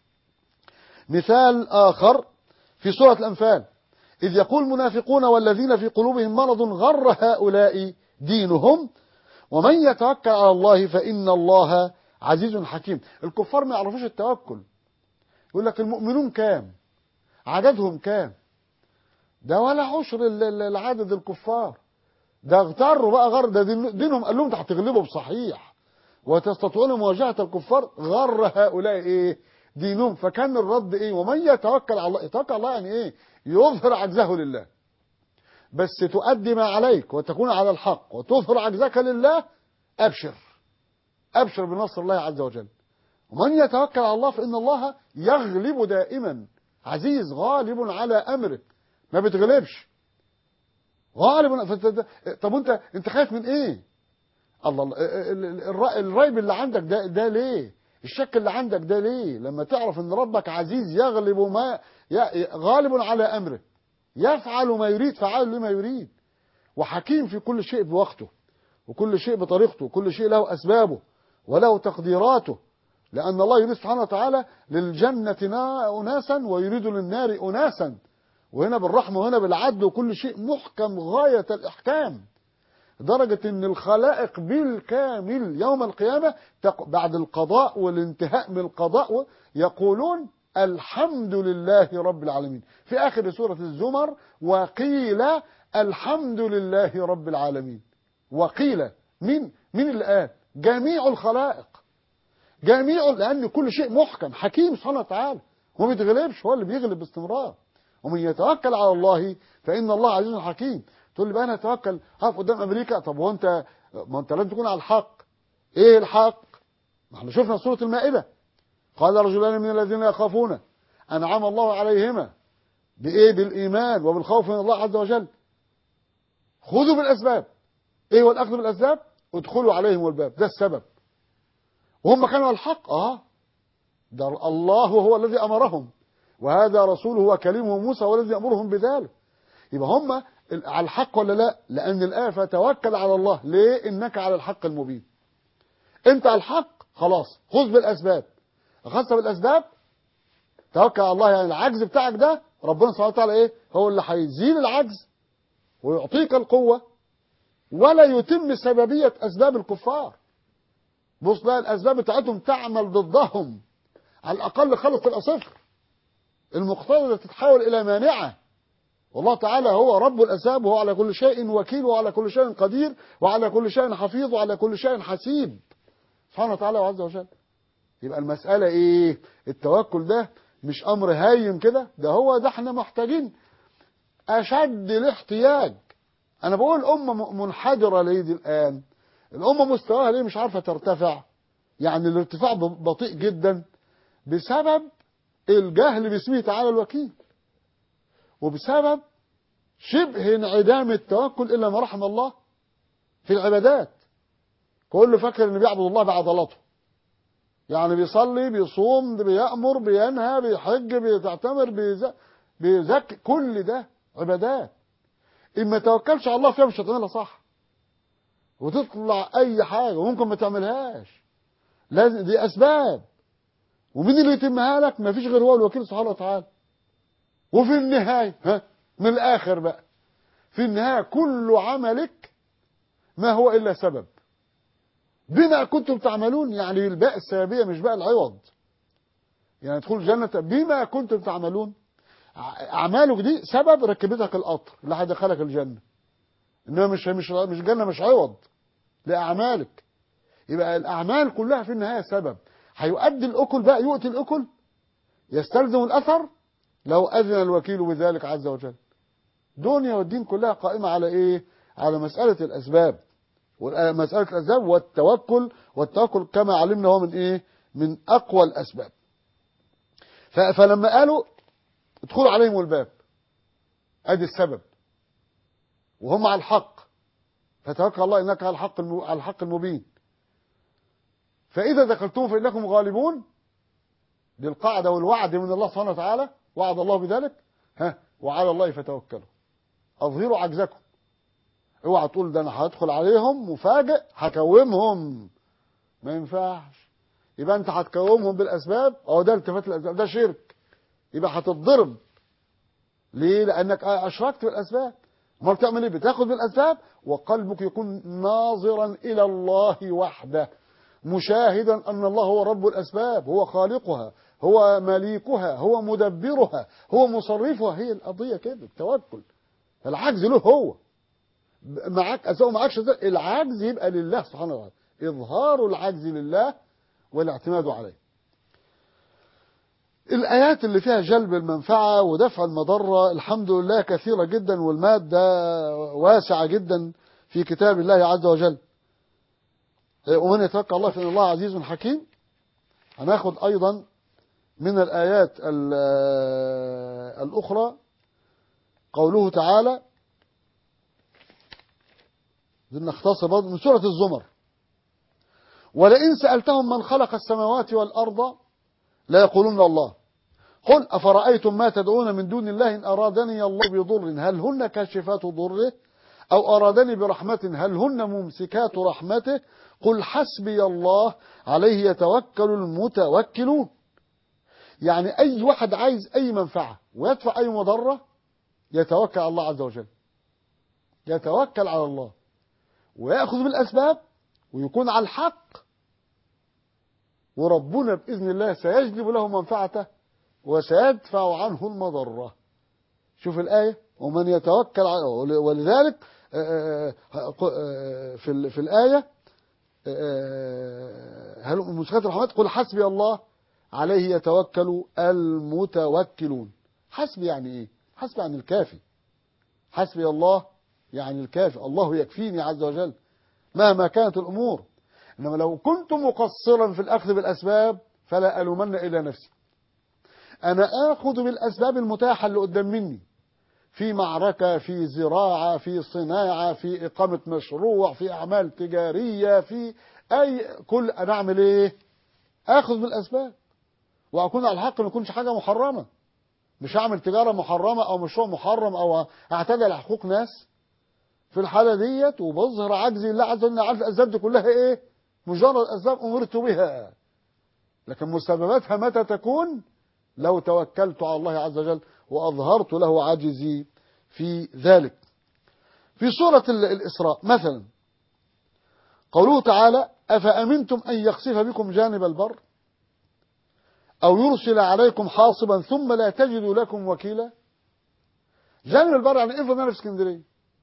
مثال اخر في سوره الانفال إذ يقول المنافقون والذين في قلوبهم مرض غر هؤلاء دينهم ومن يتوكل على الله فإن الله عزيز حكيم الكفار ما يعرفوش التوكل يقول لك المؤمنون كام عددهم كام ده ولا عشر ال- ال- العدد الكفار ده اغتروا بقى غر ده دين- دينهم قال لهم ده هتغلبوا بصحيح وتستطيعون مواجهة الكفار غر هؤلاء ايه دينهم فكان الرد ايه ومن يتوكل على الله يتوكل على الله يعني ايه يظهر عجزه لله بس تؤدي ما عليك وتكون على الحق وتظهر عجزك لله ابشر ابشر بنصر الله عز وجل ومن يتوكل على الله فان الله يغلب دائما عزيز غالب على امره ما بتغلبش غالب فت- طب انت انت خايف من ايه الله الله ال- ال- الر- الريب اللي عندك ده ده ليه الشك اللي عندك ده ليه لما تعرف ان ربك عزيز يغلب ما ي- غالب على امره يفعل ما يريد فعال لما يريد وحكيم في كل شيء بوقته وكل شيء بطريقته وكل شيء له أسبابه وله تقديراته لأن الله يريد سبحانه وتعالى للجنة نا- أناسا ويريد للنار أناسا وهنا بالرحمة وهنا بالعدل وكل شيء محكم غاية الإحكام درجة أن الخلائق بالكامل يوم القيامة تق- بعد القضاء والانتهاء من القضاء يقولون الحمد لله رب العالمين في آخر سورة الزمر وقيل الحمد لله رب العالمين وقيل مين مين اللي قال جميع الخلائق جميع لأن كل شيء محكم حكيم سبحانه وتعالى وما بيتغلبش هو اللي بيغلب باستمرار ومن يتوكل على الله فإن الله عزيز حكيم تقول لي بقى أنا أتوكل هقف قدام أمريكا طب هو أنت ما أنت لازم تكون على الحق إيه الحق؟ ما احنا شفنا سورة المائدة قال رجلان من الذين يخافون أنعم الله عليهما بإيه بالإيمان وبالخوف من الله عز وجل خذوا بالأسباب إيه هو الأخذ بالأسباب ادخلوا عليهم الباب ده السبب وهم كانوا على الحق آه ده الله هو الذي أمرهم وهذا رسوله وكلمه موسى هو الذي يأمرهم بذلك يبقى هم على الحق ولا لا لأن الآية فتوكل على الله ليه إنك على الحق المبين أنت على الحق خلاص خذ بالأسباب أخذت بالأسباب توكل على الله يعني العجز بتاعك ده ربنا سبحانه وتعالى إيه هو اللي هيزيل العجز ويعطيك القوة ولا يتم سببية أسباب الكفار بص بقى الأسباب بتاعتهم تعمل ضدهم على الأقل خلص تبقى صفر المقتضى تتحول إلى مانعة والله تعالى هو رب الأسباب وهو على كل شيء وكيل وعلى كل شيء قدير وعلى كل شيء حفيظ وعلى كل شيء حسيب سبحانه وتعالى وعز وجل يبقى المسألة إيه التوكل ده مش أمر هايم كده ده هو ده احنا محتاجين أشد الاحتياج أنا بقول الأمة منحدرة ليه دي الآن الأمة مستواها ليه مش عارفة ترتفع يعني الارتفاع بطيء جدا بسبب الجهل باسمه تعالى الوكيل وبسبب شبه انعدام التوكل إلا ما رحم الله في العبادات كله فاكر ان بيعبد الله بعضلاته يعني بيصلي بيصوم بيأمر بينهى بيحج بيعتمر بيزك بيزكي كل ده عبادات إن ما توكلش على الله فيها مش هتعملها صح وتطلع أي حاجة وممكن ما تعملهاش لازم دي أسباب ومين اللي يتمها لك ما فيش غير هو الوكيل سبحانه وتعالى وفي النهاية ها من الآخر بقى في النهاية كل عملك ما هو إلا سبب بما كنتم تعملون يعني الباء السببية مش بقى العوض يعني تدخل الجنة بما كنتم تعملون أعمالك دي سبب ركبتك القطر اللي هيدخلك الجنة إنما مش مش مش جنة مش عوض لأعمالك يبقى الأعمال كلها في النهاية سبب هيؤدي الأكل بقى يؤتي الأكل يستلزم الأثر لو أذن الوكيل بذلك عز وجل دنيا والدين كلها قائمة على إيه على مسألة الأسباب مسألة الأسباب والتوكل والتوكل كما علمنا هو من إيه من أقوى الأسباب فلما قالوا ادخلوا عليهم الباب ادي السبب وهم على الحق فتوكل الله انك على الحق على الحق المبين فاذا دخلتم فانكم غالبون دي القاعده والوعد من الله سبحانه وتعالى وعد الله بذلك ها وعلى الله فتوكلوا اظهروا عجزكم اوعى تقول ده انا هدخل عليهم مفاجئ هكومهم ما ينفعش يبقى انت هتكومهم بالاسباب اه ده التفات الاسباب ده شرك يبقى هتتضرب ليه لانك اشركت بالاسباب امال بتعمل ايه بتاخد بالاسباب وقلبك يكون ناظرا الى الله وحده مشاهدا ان الله هو رب الاسباب هو خالقها هو مليكها هو مدبرها هو مصرفها هي القضيه كده التوكل العجز له هو معاك اسوء معاكش العجز يبقى لله سبحانه وتعالى اظهار العجز لله والاعتماد عليه الآيات اللي فيها جلب المنفعة ودفع المضرة الحمد لله كثيرة جدا والمادة واسعة جدا في كتاب الله عز وجل ومن يتوكل الله فإن الله عزيز حكيم هناخد أيضا من الآيات الأخرى قوله تعالى دي نختصر برضه من سورة الزمر ولئن سألتهم من خلق السماوات والأرض لا يقولون الله قل أفرأيتم ما تدعون من دون الله إن أرادني الله بضر هل هن كاشفات ضره أو أرادني برحمة هل هن ممسكات رحمته قل حسبي الله عليه يتوكل المتوكلون يعني أي واحد عايز أي منفعة ويدفع أي مضرة يتوكل على الله عز وجل يتوكل على الله ويأخذ بالأسباب ويكون على الحق وربنا بإذن الله سيجلب له منفعته وسيدفع عنه المضرة شوف الآية ومن يتوكل على ولذلك في في الآية هل مسكات الرحمات قل حسبي الله عليه يتوكل المتوكلون حسبي يعني ايه حسبي يعني الكافي حسبي الله يعني الكافي الله يكفيني عز وجل مهما كانت الأمور إنما لو كنت مقصرا في الأخذ بالأسباب فلا ألومن إلى نفسي أنا آخذ بالأسباب المتاحة اللي قدام مني في معركة في زراعة في صناعة في إقامة مشروع في أعمال تجارية في أي كل أنا أعمل إيه آخذ بالأسباب وأكون على الحق ما يكونش حاجة محرمة مش هعمل تجارة محرمة أو مشروع محرم أو أعتدي على حقوق ناس في الحالة ديت وبظهر عجزي الله عز وجل عارف الأسباب دي كلها إيه مجرد أسباب أمرت بها لكن مسبباتها متى تكون لو توكلت على الله عز وجل وأظهرت له عجزي في ذلك في سورة الإسراء مثلا قوله تعالى أفأمنتم أن يخسف بكم جانب البر أو يرسل عليكم حاصبا ثم لا تجدوا لكم وكيلا جانب البر يعني افرض انا في اسكندريه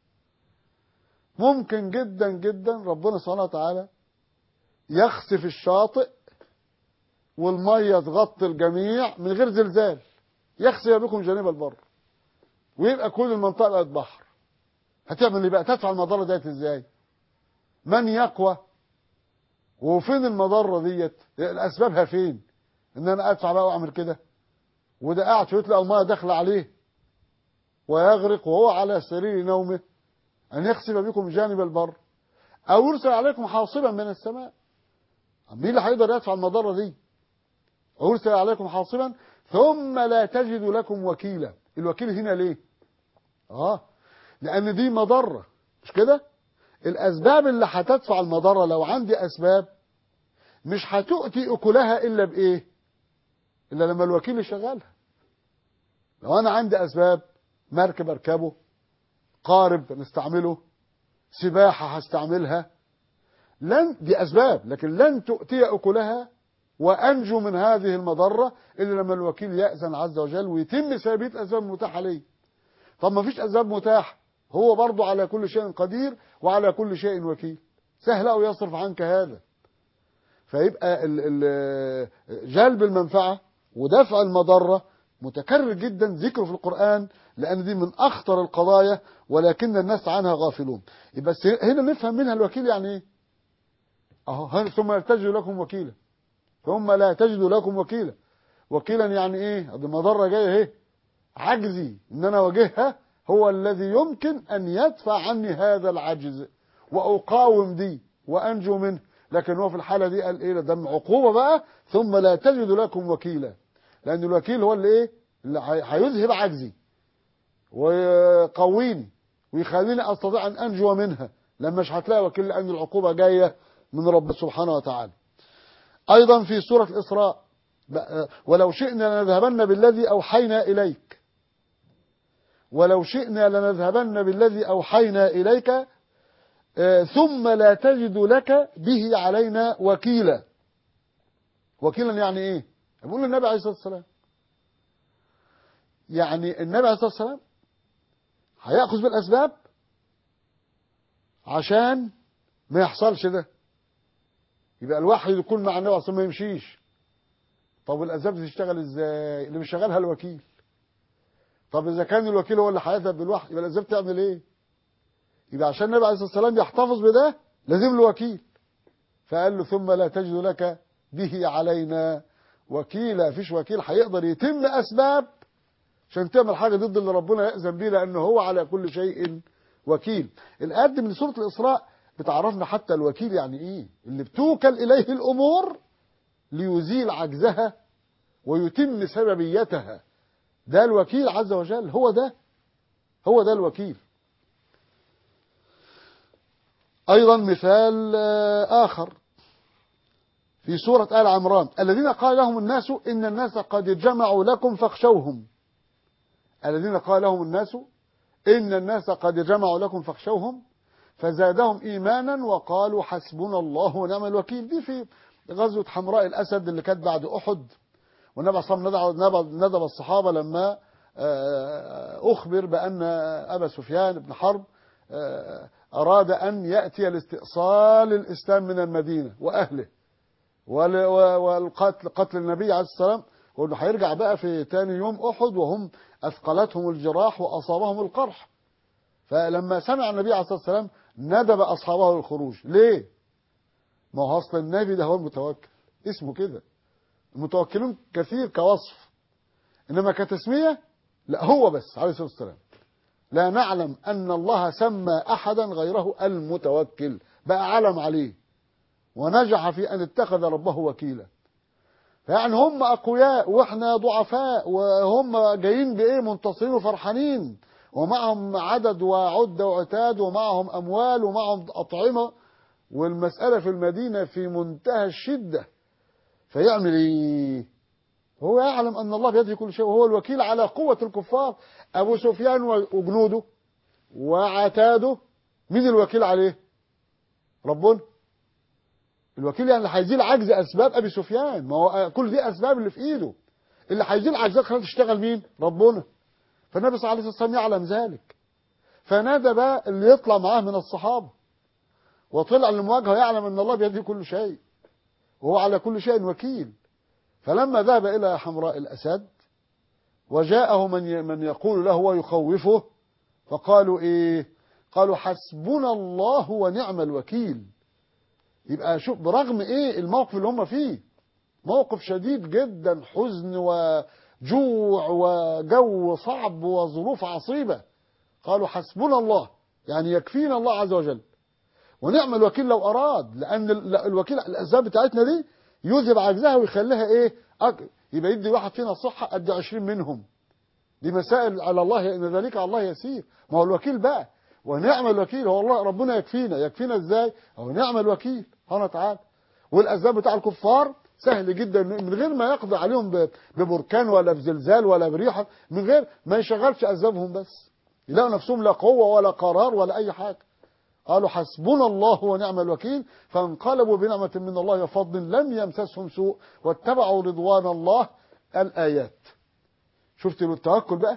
ممكن جدا جدا ربنا سبحانه وتعالى يخسف الشاطئ والميه تغطي الجميع من غير زلزال يخسف بكم جانب البر ويبقى كل المنطقه بقت بحر هتعمل ايه بقى تدفع المضره ديت ازاي من يقوى وفين المضره ديت اسبابها فين ان انا ادفع بقى واعمل كده وده قاعد في يطلع الميه داخله عليه ويغرق وهو على سرير نومه ان يخسف بكم جانب البر او يرسل عليكم حاصبا من السماء مين اللي هيقدر يدفع المضره دي او يرسل عليكم حاصبا ثم لا تجد لكم وكيلا الوكيل هنا ليه اه لان دي مضره مش كده الاسباب اللي هتدفع المضره لو عندي اسباب مش هتؤتي اكلها الا بايه الا لما الوكيل يشغلها لو انا عندي اسباب مركب اركبه قارب نستعمله سباحة هستعملها لن دي أسباب لكن لن تؤتي أكلها وأنجو من هذه المضرة إلا لما الوكيل يأذن عز وجل ويتم ثابت الأسباب المتاحة ليه طب ما فيش أسباب متاحة هو برضه على كل شيء قدير وعلى كل شيء وكيل سهل أو يصرف عنك هذا فيبقى ال ال جلب المنفعة ودفع المضرة متكرر جدا ذكره في القرآن لأن دي من أخطر القضايا ولكن الناس عنها غافلون بس هنا نفهم منها الوكيل يعني إيه أهو ثم لا تجد لكم وكيلا ثم لا تجد لكم وكيلا وكيلا يعني إيه دي مضرة جاية إيه عجزي إن أنا واجهها هو الذي يمكن أن يدفع عني هذا العجز وأقاوم دي وأنجو منه لكن هو في الحالة دي قال إيه ده عقوبة بقى ثم لا تجد لكم وكيلا لأن الوكيل هو اللي إيه اللي هيذهب عجزي ويقويني ويخليني أستطيع أن أنجو منها لما مش هتلاقي وكيل لأن العقوبة جاية من رب سبحانه وتعالى أيضا في سورة الإسراء ولو شئنا لنذهبن بالذي أوحينا إليك ولو شئنا لنذهبن بالذي أوحينا إليك ثم لا تجد لك به علينا وكيلا وكيلا يعني ايه بيقول النبي عليه الصلاة والسلام يعني النبي عليه الصلاة والسلام هيأخذ بالأسباب عشان ما يحصلش ده يبقى الوحي يكون مع النبي عليه الصلاة والسلام ما يمشيش طب الأسباب دي تشتغل ازاي اللي مش شغالها الوكيل طب إذا كان الوكيل هو اللي هيذهب بالوحي يبقى الأسباب تعمل ايه يبقى عشان النبي عليه الصلاة والسلام يحتفظ بده لازم له وكيل فقال له ثم لا تجد لك به علينا وكيلا فيش وكيل هيقدر يتم أسباب عشان تعمل حاجة ضد اللي ربنا يأذن بيه لأنه هو على كل شيء وكيل الآيات من سورة الإسراء بتعرفنا حتى الوكيل يعني ايه اللي بتوكل اليه الامور ليزيل عجزها ويتم سببيتها ده الوكيل عز وجل هو ده هو ده الوكيل ايضا مثال اخر في سورة آل عمران الذين قال لهم الناس إن الناس قد جمعوا لكم فاخشوهم الذين قال لهم الناس إن الناس قد جمعوا لكم فاخشوهم فزادهم إيمانا وقالوا حسبنا الله ونعم الوكيل دي في غزوة حمراء الأسد اللي كانت بعد أحد والنبي صلى الله عليه وسلم ندب الصحابة لما أخبر بأن أبا سفيان بن حرب أراد أن يأتي لاستئصال الإسلام من المدينة وأهله والقتل قتل النبي عليه السلام وانه هيرجع بقى في تاني يوم احد وهم اثقلتهم الجراح واصابهم القرح فلما سمع النبي عليه الصلاه والسلام ندب اصحابه للخروج ليه؟ ما هو اصل النبي ده هو المتوكل اسمه كده المتوكلون كثير كوصف انما كتسميه لا هو بس عليه الصلاه والسلام لا نعلم ان الله سمى احدا غيره المتوكل بقى علم عليه ونجح في أن اتخذ ربه وكيلا يعني هم أقوياء وإحنا ضعفاء وهم جايين بإيه منتصرين وفرحانين ومعهم عدد وعدة وعتاد ومعهم أموال ومعهم أطعمة والمسألة في المدينة في منتهى الشدة فيعمل إيه هو يعلم أن الله بيده كل شيء وهو الوكيل على قوة الكفار أبو سفيان وجنوده وعتاده مين الوكيل عليه ربنا الوكيل يعني اللي هيزيل عجز اسباب ابي سفيان ما هو كل دي اسباب اللي في ايده اللي هيزيل عجزك خلاص تشتغل مين ربنا فالنبي صلى الله عليه وسلم يعلم ذلك فنادى بقى اللي يطلع معاه من الصحابه وطلع للمواجهه يعلم ان الله بيده كل شيء وهو على كل شيء وكيل فلما ذهب الى حمراء الاسد وجاءه من من يقول له ويخوفه فقالوا ايه قالوا حسبنا الله ونعم الوكيل يبقى شوف برغم ايه الموقف اللي هم فيه موقف شديد جدا حزن وجوع وجو صعب وظروف عصيبة قالوا حسبنا الله يعني يكفينا الله عز وجل ونعم الوكيل لو أراد لأن الوكيل الأسباب بتاعتنا دي يذهب عجزها ويخليها إيه أك... يبقى يدي واحد فينا صحة قد عشرين منهم دي مسائل على الله إن ذلك على الله يسير ما هو الوكيل بقى ونعم الوكيل هو الله ربنا يكفينا يكفينا ازاي هو نعم الوكيل سبحانه وتعالى والاسباب بتاع الكفار سهل جدا من غير ما يقضي عليهم ببركان ولا بزلزال ولا بريحه من غير ما يشغلش اسبابهم بس يلاقوا نفسهم لا قوه ولا قرار ولا اي حاجه قالوا حسبنا الله ونعم الوكيل فانقلبوا بنعمه من الله وفضل لم يمسسهم سوء واتبعوا رضوان الله الايات شفت التوكل بقى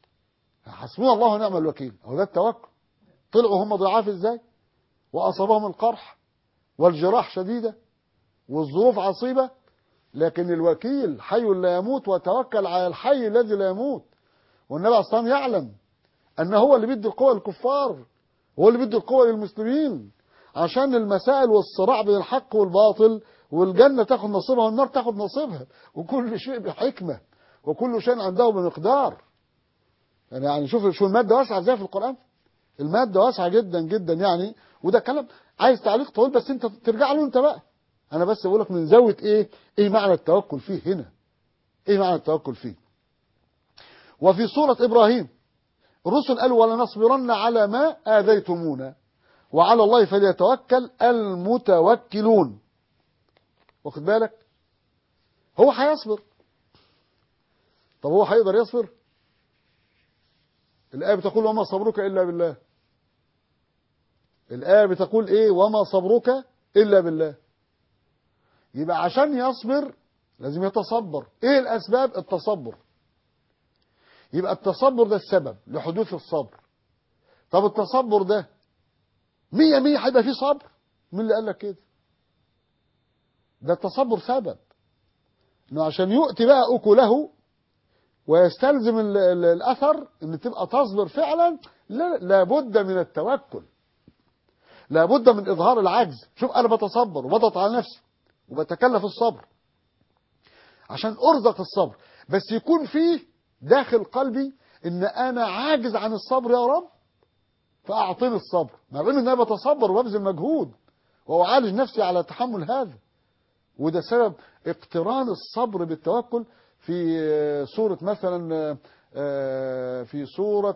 حسبنا الله ونعم الوكيل هو ده التوكل طلعوا هم ضعاف ازاي واصابهم القرح والجراح شديدة والظروف عصيبة لكن الوكيل حي لا يموت وتوكل على الحي الذي لا يموت والنبي عليه الصلاة والسلام يعلم أن هو اللي بيدي القوة للكفار هو اللي بيدي القوة للمسلمين عشان المسائل والصراع بين الحق والباطل والجنة تاخد نصيبها والنار تاخد نصيبها وكل شيء بحكمة وكل شيء عنده بمقدار يعني, يعني شوف شو المادة واسعة ازاي في القرآن المادة واسعة جدا جدا يعني وده كلام عايز تعليق طويل بس انت ترجع له انت بقى انا بس بقول لك من زاويه ايه ايه معنى التوكل فيه هنا ايه معنى التوكل فيه وفي سوره ابراهيم الرسل قالوا ولنصبرن على ما اذيتمونا وعلى الله فليتوكل المتوكلون واخد بالك هو هيصبر طب هو هيقدر يصبر الايه بتقول وما صبرك الا بالله الآية بتقول إيه وما صبرك إلا بالله يبقى عشان يصبر لازم يتصبر إيه الأسباب التصبر يبقى التصبر ده السبب لحدوث الصبر طب التصبر ده مية مية هيبقى فيه صبر مين اللي قال لك كده ده التصبر سبب انه عشان يؤتي بقى اكله ويستلزم ال ال الاثر ان تبقى تصبر فعلا لا لابد من التوكل لابد من اظهار العجز شوف انا بتصبر وبضغط على نفسي وبتكلف الصبر عشان ارزق الصبر بس يكون فيه داخل قلبي ان انا عاجز عن الصبر يا رب فأعطني الصبر مع علم ان انا بتصبر وببذل مجهود وأعالج نفسي على تحمل هذا وده سبب اقتران الصبر بالتوكل في آه، سورة مثلا آه، آه، في سورة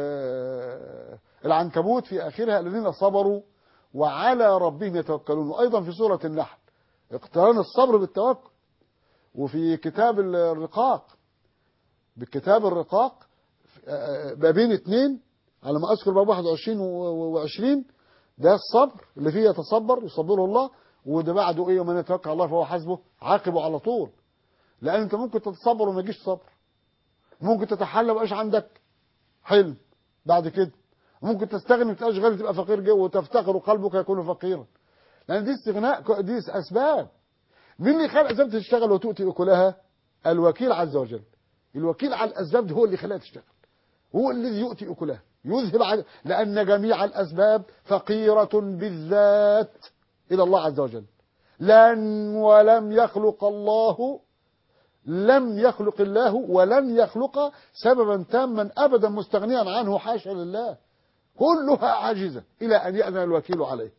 آه، العنكبوت في آخرها الذين صبروا وعلى ربهم يتوكلون وأيضا في سورة النحل اقتران الصبر بالتوكل وفي كتاب الرقاق بكتاب الرقاق آه، بابين اتنين على ما أذكر باب 21 و20 ده الصبر اللي فيه يتصبر يصبره الله وده بعده ايه ومن يتوكل على الله فهو حسبه عاقبه على طول لان انت ممكن تتصبر وما يجيش صبر ممكن تتحلى ويبقاش عندك حلم بعد كده ممكن تستغني وتبقاش غني تبقى فقير جو وتفتقر وقلبك يكون فقيرا لان دي استغناء دي اسباب مين اللي خلق الاسباب تشتغل وتؤتي اكلها الوكيل عز وجل الوكيل على الاسباب دي هو اللي خلاها تشتغل هو الذي يؤتي اكلها يذهب عن لان جميع الاسباب فقيره بالذات الى الله عز وجل لن ولم يخلق الله لم يخلق الله ولن يخلق سببا تاما ابدا مستغنيا عنه حاشا لله كلها عاجزه الى ان ياذن الوكيل عليه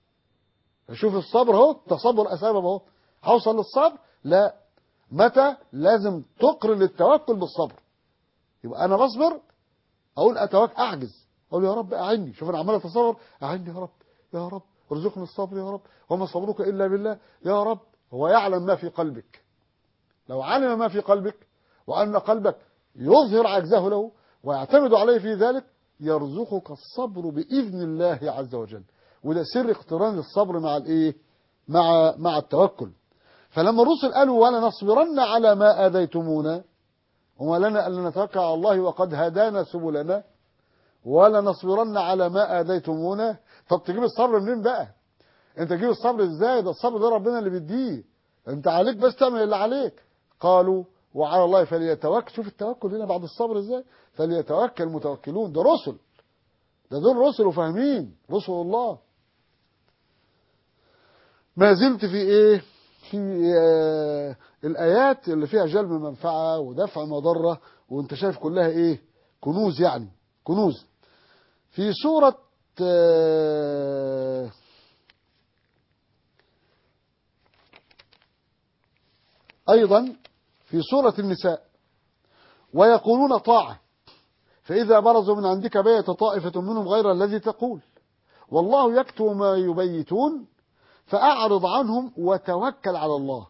شوف الصبر اهو تصبر اسباب اهو هوصل للصبر لا متى لازم تقرن التوكل بالصبر يبقى انا بصبر اقول اتوكل اعجز اقول يا رب اعني شوف انا عمال اتصور اعني يا رب يا رب ارزقني الصبر يا رب وما صبرك الا بالله يا رب هو يعلم ما في قلبك لو علم ما في قلبك وان قلبك يظهر عجزه له ويعتمد عليه في ذلك يرزقك الصبر باذن الله عز وجل وده سر اقتران الصبر مع الايه مع مع التوكل فلما الرسل قالوا ولا نصبرن على ما اذيتمونا وما لنا الا نتوكل على الله وقد هدانا سبلنا ولا نصبرن على ما اذيتمونا طب تجيب الصبر منين بقى انت تجيب الصبر ازاي ده الصبر ده ربنا اللي بيديه انت عليك بس تعمل اللي عليك قالوا وعلى الله فليتوكل شوف التوكل هنا بعد الصبر ازاي فليتوكل المتوكلون ده رسل ده دول رسل وفاهمين رسل الله ما زلت في ايه في آه الايات اللي فيها جلب منفعه ودفع مضره وانت شايف كلها ايه كنوز يعني كنوز في سوره آه ايضا في سوره النساء ويقولون طاعه فاذا برزوا من عندك بيت طائفه منهم غير الذي تقول والله يكتب ما يبيتون فأعرض عنهم وتوكل على الله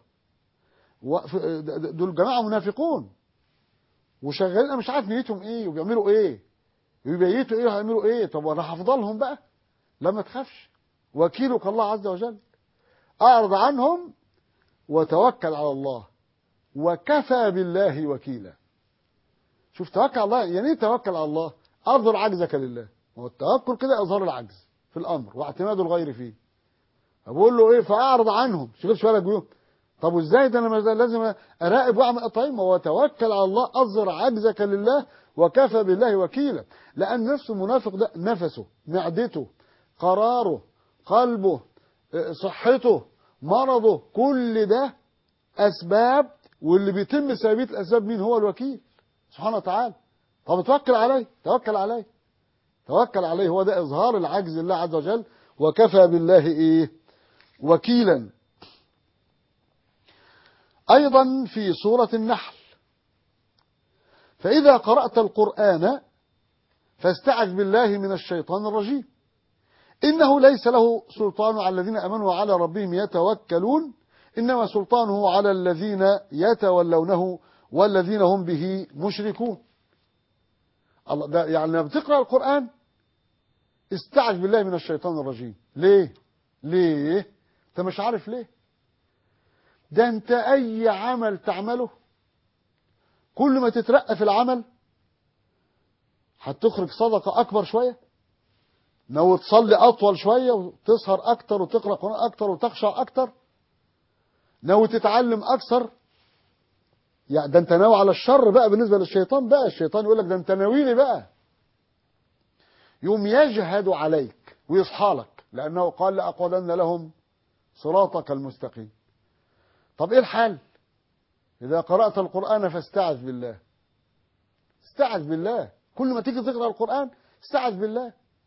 دول جماعة منافقون وشغالين أنا مش عارف نيتهم ايه وبيعملوا ايه ويبيتوا ايه وهيعملوا ايه طب وانا هفضلهم بقى لا ما تخافش وكيلك الله عز وجل أعرض عنهم وتوكل على الله وكفى بالله وكيلا شوف توكل على الله يعني ايه توكل على الله أظهر عجزك لله هو التوكل كده إظهار العجز في الأمر واعتماد الغير فيه بقول له ايه فاعرض عنهم شغلش بالك بيهم طب وازاي ده انا لازم اراقب واعمل طيب ما هو توكل على الله اظهر عجزك لله وكفى بالله وكيلا لان نفس المنافق ده نفسه معدته قراره قلبه صحته مرضه كل ده اسباب واللي بيتم سببيه الاسباب مين هو الوكيل سبحانه وتعالى طب توكل عليه توكل عليه توكل عليه هو ده اظهار العجز لله عز وجل وكفى بالله ايه وكيلا أيضا في سورة النحل فإذا قرأت القرآن فاستعذ بالله من الشيطان الرجيم إنه ليس له سلطان على الذين أمنوا وعلى ربهم يتوكلون إنما سلطانه على الذين يتولونه والذين هم به مشركون الله ده يعني لما بتقرأ القرآن استعذ بالله من الشيطان الرجيم ليه ليه انت مش عارف ليه ده انت اي عمل تعمله كل ما تترقى في العمل هتخرج صدقة اكبر شوية لو تصلي اطول شوية وتسهر اكتر وتقرأ قرآن اكتر وتخشع اكتر لو تتعلم اكثر يعني ده انت ناوي على الشر بقى بالنسبة للشيطان بقى الشيطان يقول لك ده انت ناويلي بقى يوم يجهد عليك ويصحى لك لأنه قال لأقعدن لهم صراطك المستقيم طب إيه الحل إذا قرأت القرآن فاستعذ بالله استعذ بالله كل ما تيجي تقرأ القرآن استعذ بالله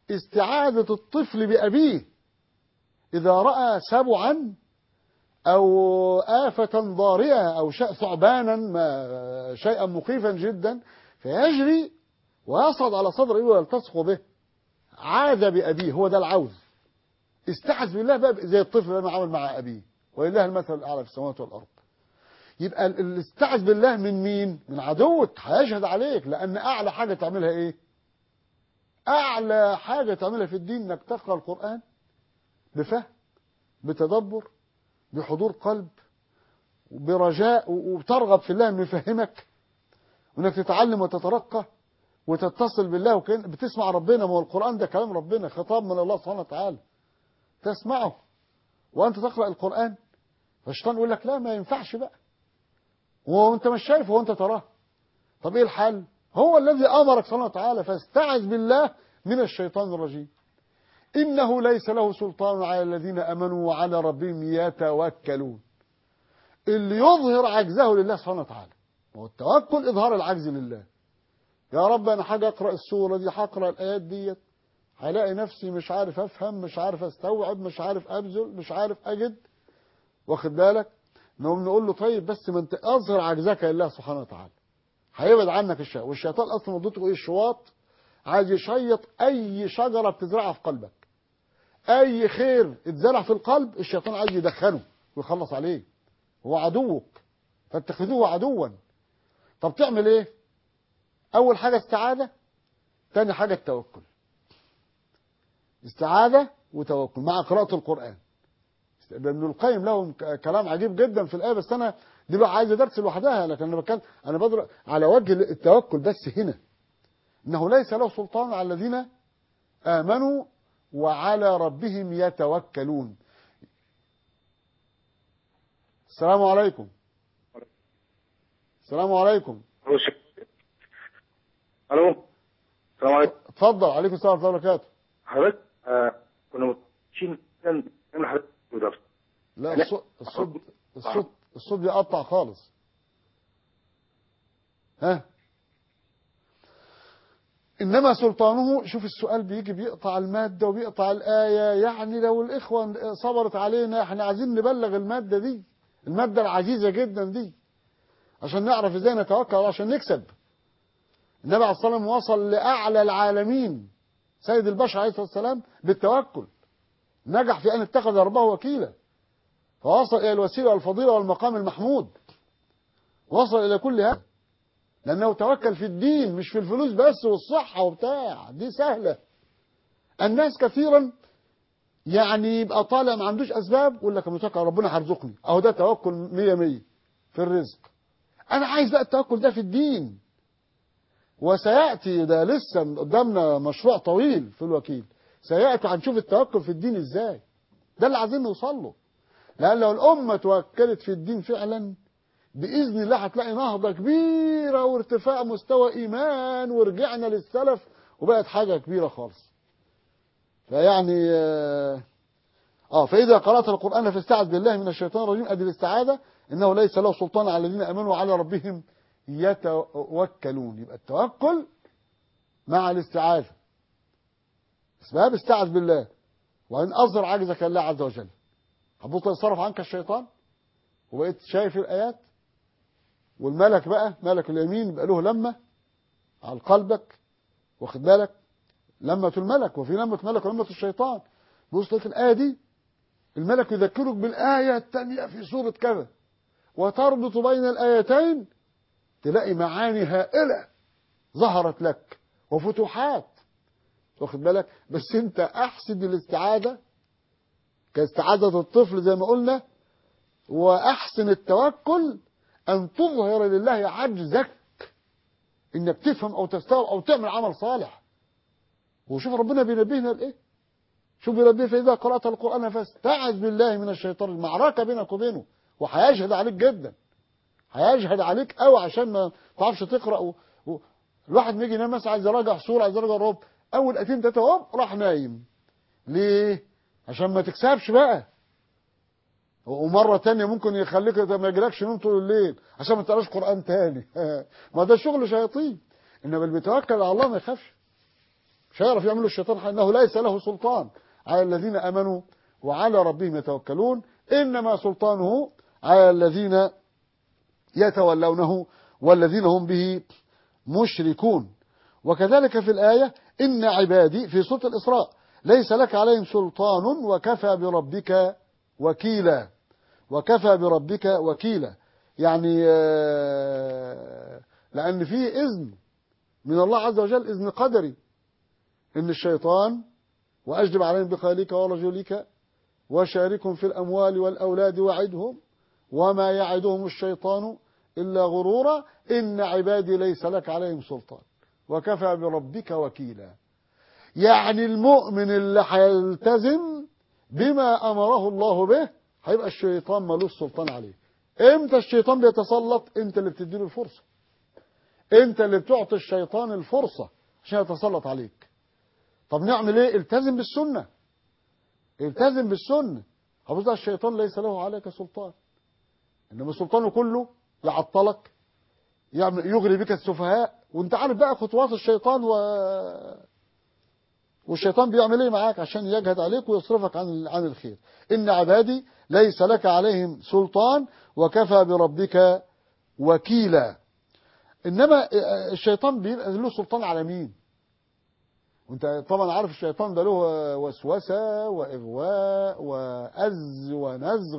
استعاذة الطفل بأبيه إذا رأى سبعا أو آفة ضارية أو شيء ثعبانا ما شيئا مخيفا جدا فيجري ويصعد على صدر أبيه ويلتصق به عاد بأبيه هو ده العوز استعذ بالله بقى زي الطفل لما عمل مع أبيه ولله المثل الأعلى في السماوات والأرض يبقى ال- الاستعذ بالله من مين من عدوك هيشهد عليك لأن أعلى حاجة تعملها إيه أعلى حاجة تعملها في الدين إنك تقرأ القرآن بفهم بتدبر بحضور قلب برجاء و- وترغب في الله انه يفهمك وانك تتعلم وتترقى وتتصل بالله وكان بتسمع ربنا ما هو القرآن ده كلام ربنا خطاب من الله سبحانه وتعالى تسمعه وانت تقرأ القرآن فالشيطان يقول لك لا ما ينفعش بقى وانت مش شايفه وانت تراه طب ايه الحل هو الذي امرك سبحانه وتعالى فاستعذ بالله من الشيطان الرجيم إنه ليس له سلطان على الذين أمنوا وعلى ربهم يتوكلون اللي يظهر عجزه لله سبحانه وتعالى هو التوكل إظهار العجز لله يا رب أنا حاجة أقرأ السورة دي هقرأ الآيات ديت هلاقي نفسي مش عارف أفهم مش عارف أستوعب مش عارف أبذل مش عارف أجد واخد بالك نقوم نقول له طيب بس ما أنت أظهر عجزك لله سبحانه وتعالى هيبعد عنك الشيطان والشيطان أصلا مدته إيه الشواط عايز يشيط أي شجرة بتزرعها في قلبك اي خير اتزرع في القلب الشيطان عايز يدخنه ويخلص عليه هو عدوك فاتخذوه عدوا طب تعمل ايه اول حاجة استعاذة تاني حاجة التوكل استعاذة وتوكل مع قراءة القرآن ابن القيم لهم ك- كلام عجيب جدا في الآية بس أنا دي بقى عايزة درس لوحدها لكن أنا بتكلم أنا بضرب على وجه التوكل بس هنا إنه ليس له سلطان على الذين آمنوا وعلى ربهم يتوكلون السلام عليكم السلام عليكم الو شك- الو السلام عليكم اتفضل عليكم السلام ورحمه الله وبركاته حضرتك آه كنا متفقين جدا ان حضرتك درس لا لا. الصوت الصوت الصوت الصوت بيقطع خالص ها انما سلطانه شوف السؤال بيجي بيقطع الماده وبيقطع الايه يعني لو الاخوه صبرت علينا احنا عايزين نبلغ الماده دي الماده العزيزه جدا دي عشان نعرف ازاي نتوكل عشان نكسب النبي عليه الصلاه والسلام وصل لاعلى العالمين سيد البشر عليه الصلاه والسلام بالتوكل نجح في ان اتخذ ربه وكيلا فوصل إلى الوسيلة والفضيلة والمقام المحمود وصل إلى كل هذا لأنه توكل في الدين مش في الفلوس بس والصحة وبتاع دي سهلة الناس كثيرا يعني يبقى طالع ما عندوش أسباب يقول لك متوكل ربنا هيرزقني أهو ده توكل مية مية في الرزق أنا عايز بقى التوكل ده في الدين وسيأتي ده لسه قدامنا مشروع طويل في الوكيل سيأتي هنشوف التوكل في الدين ازاي ده اللي عايزين نوصل له لأن لو الأمة توكلت في الدين فعلا بإذن الله هتلاقي نهضة كبيرة وارتفاع مستوى إيمان ورجعنا للسلف وبقت حاجة كبيرة خالص فيعني آه, آه فإذا قرأت القرآن فاستعذ بالله من الشيطان الرجيم أدي الاستعاذة إنه ليس له سلطان على الذين أمنوا وعلى ربهم يتوكلون يبقى التوكل مع الاستعاذة اسباب استعذ بالله وإن أظهر عجزك لله عز وجل هتبص يصرف عنك الشيطان وبقيت شايف الآيات والملك بقى ملك اليمين يبقى له لمة على قلبك واخد بالك لمة الملك وفي لمة ملك ولمة الشيطان بص لك الآية دي الملك يذكرك بالآية الثانية في سورة كذا وتربط بين الآيتين تلاقي معاني هائلة ظهرت لك وفتوحات واخد بالك بس انت احسن الاستعاذة كاستعاذة الطفل زي ما قلنا واحسن التوكل ان تظهر لله عجزك انك تفهم او تستوعب او تعمل عمل صالح وشوف ربنا بينبهنا لايه شوف بينبهنا فاذا قرات القران فاستعذ بالله من الشيطان المعركه بينك وبينه وهيشهد عليك جدا هيشهد عليك قوي عشان ما تعرفش تقرا و... و... الواحد بيجي ينام مثلا عايز يراجع سوره عايز يراجع رب اول اتين تلاته هوب راح نايم ليه عشان ما تكسبش بقى ومرة تانية ممكن يخليك ما يجيلكش نوم طول الليل عشان ما تقراش قرآن تاني ما ده شغل شياطين انما اللي بيتوكل على الله ما يخافش مش هيعرف يعملوا الشيطان حاجة انه ليس له سلطان على الذين امنوا وعلى ربهم يتوكلون انما سلطانه على الذين يتولونه والذين هم به مشركون وكذلك في الآية إن عبادي في سورة الإسراء ليس لك عليهم سلطان وكفى بربك وكيلا وكفى بربك وكيلا يعني آه، لأن في إذن من الله عز وجل إذن قدري إن الشيطان وأجلب عليهم بخيلك ورجلك وشاركهم في الأموال والأولاد وعدهم وما يعدهم الشيطان إلا غرورا إن عبادي ليس لك عليهم سلطان وكفى بربك وكيلا يعني المؤمن اللي هيلتزم بما أمره الله به هيبقى الشيطان ملوش سلطان عليه امتى الشيطان بيتسلط انت اللي بتديله الفرصة انت اللي بتعطي الشيطان الفرصة عشان يتسلط عليك طب نعمل ايه التزم بالسنة التزم بالسنة حفظها الشيطان ليس له عليك سلطان انما سلطانه كله يعطلك يعمل يغري بك السفهاء وانت عارف بقى خطوات الشيطان و والشيطان بيعمل ايه معاك عشان يجهد عليك ويصرفك عن عن الخير ان عبادي ليس لك عليهم سلطان وكفى بربك وكيلا انما الشيطان بيبقى له سلطان على مين وانت طبعا عارف الشيطان ده له وسوسه واغواء واز ونزغ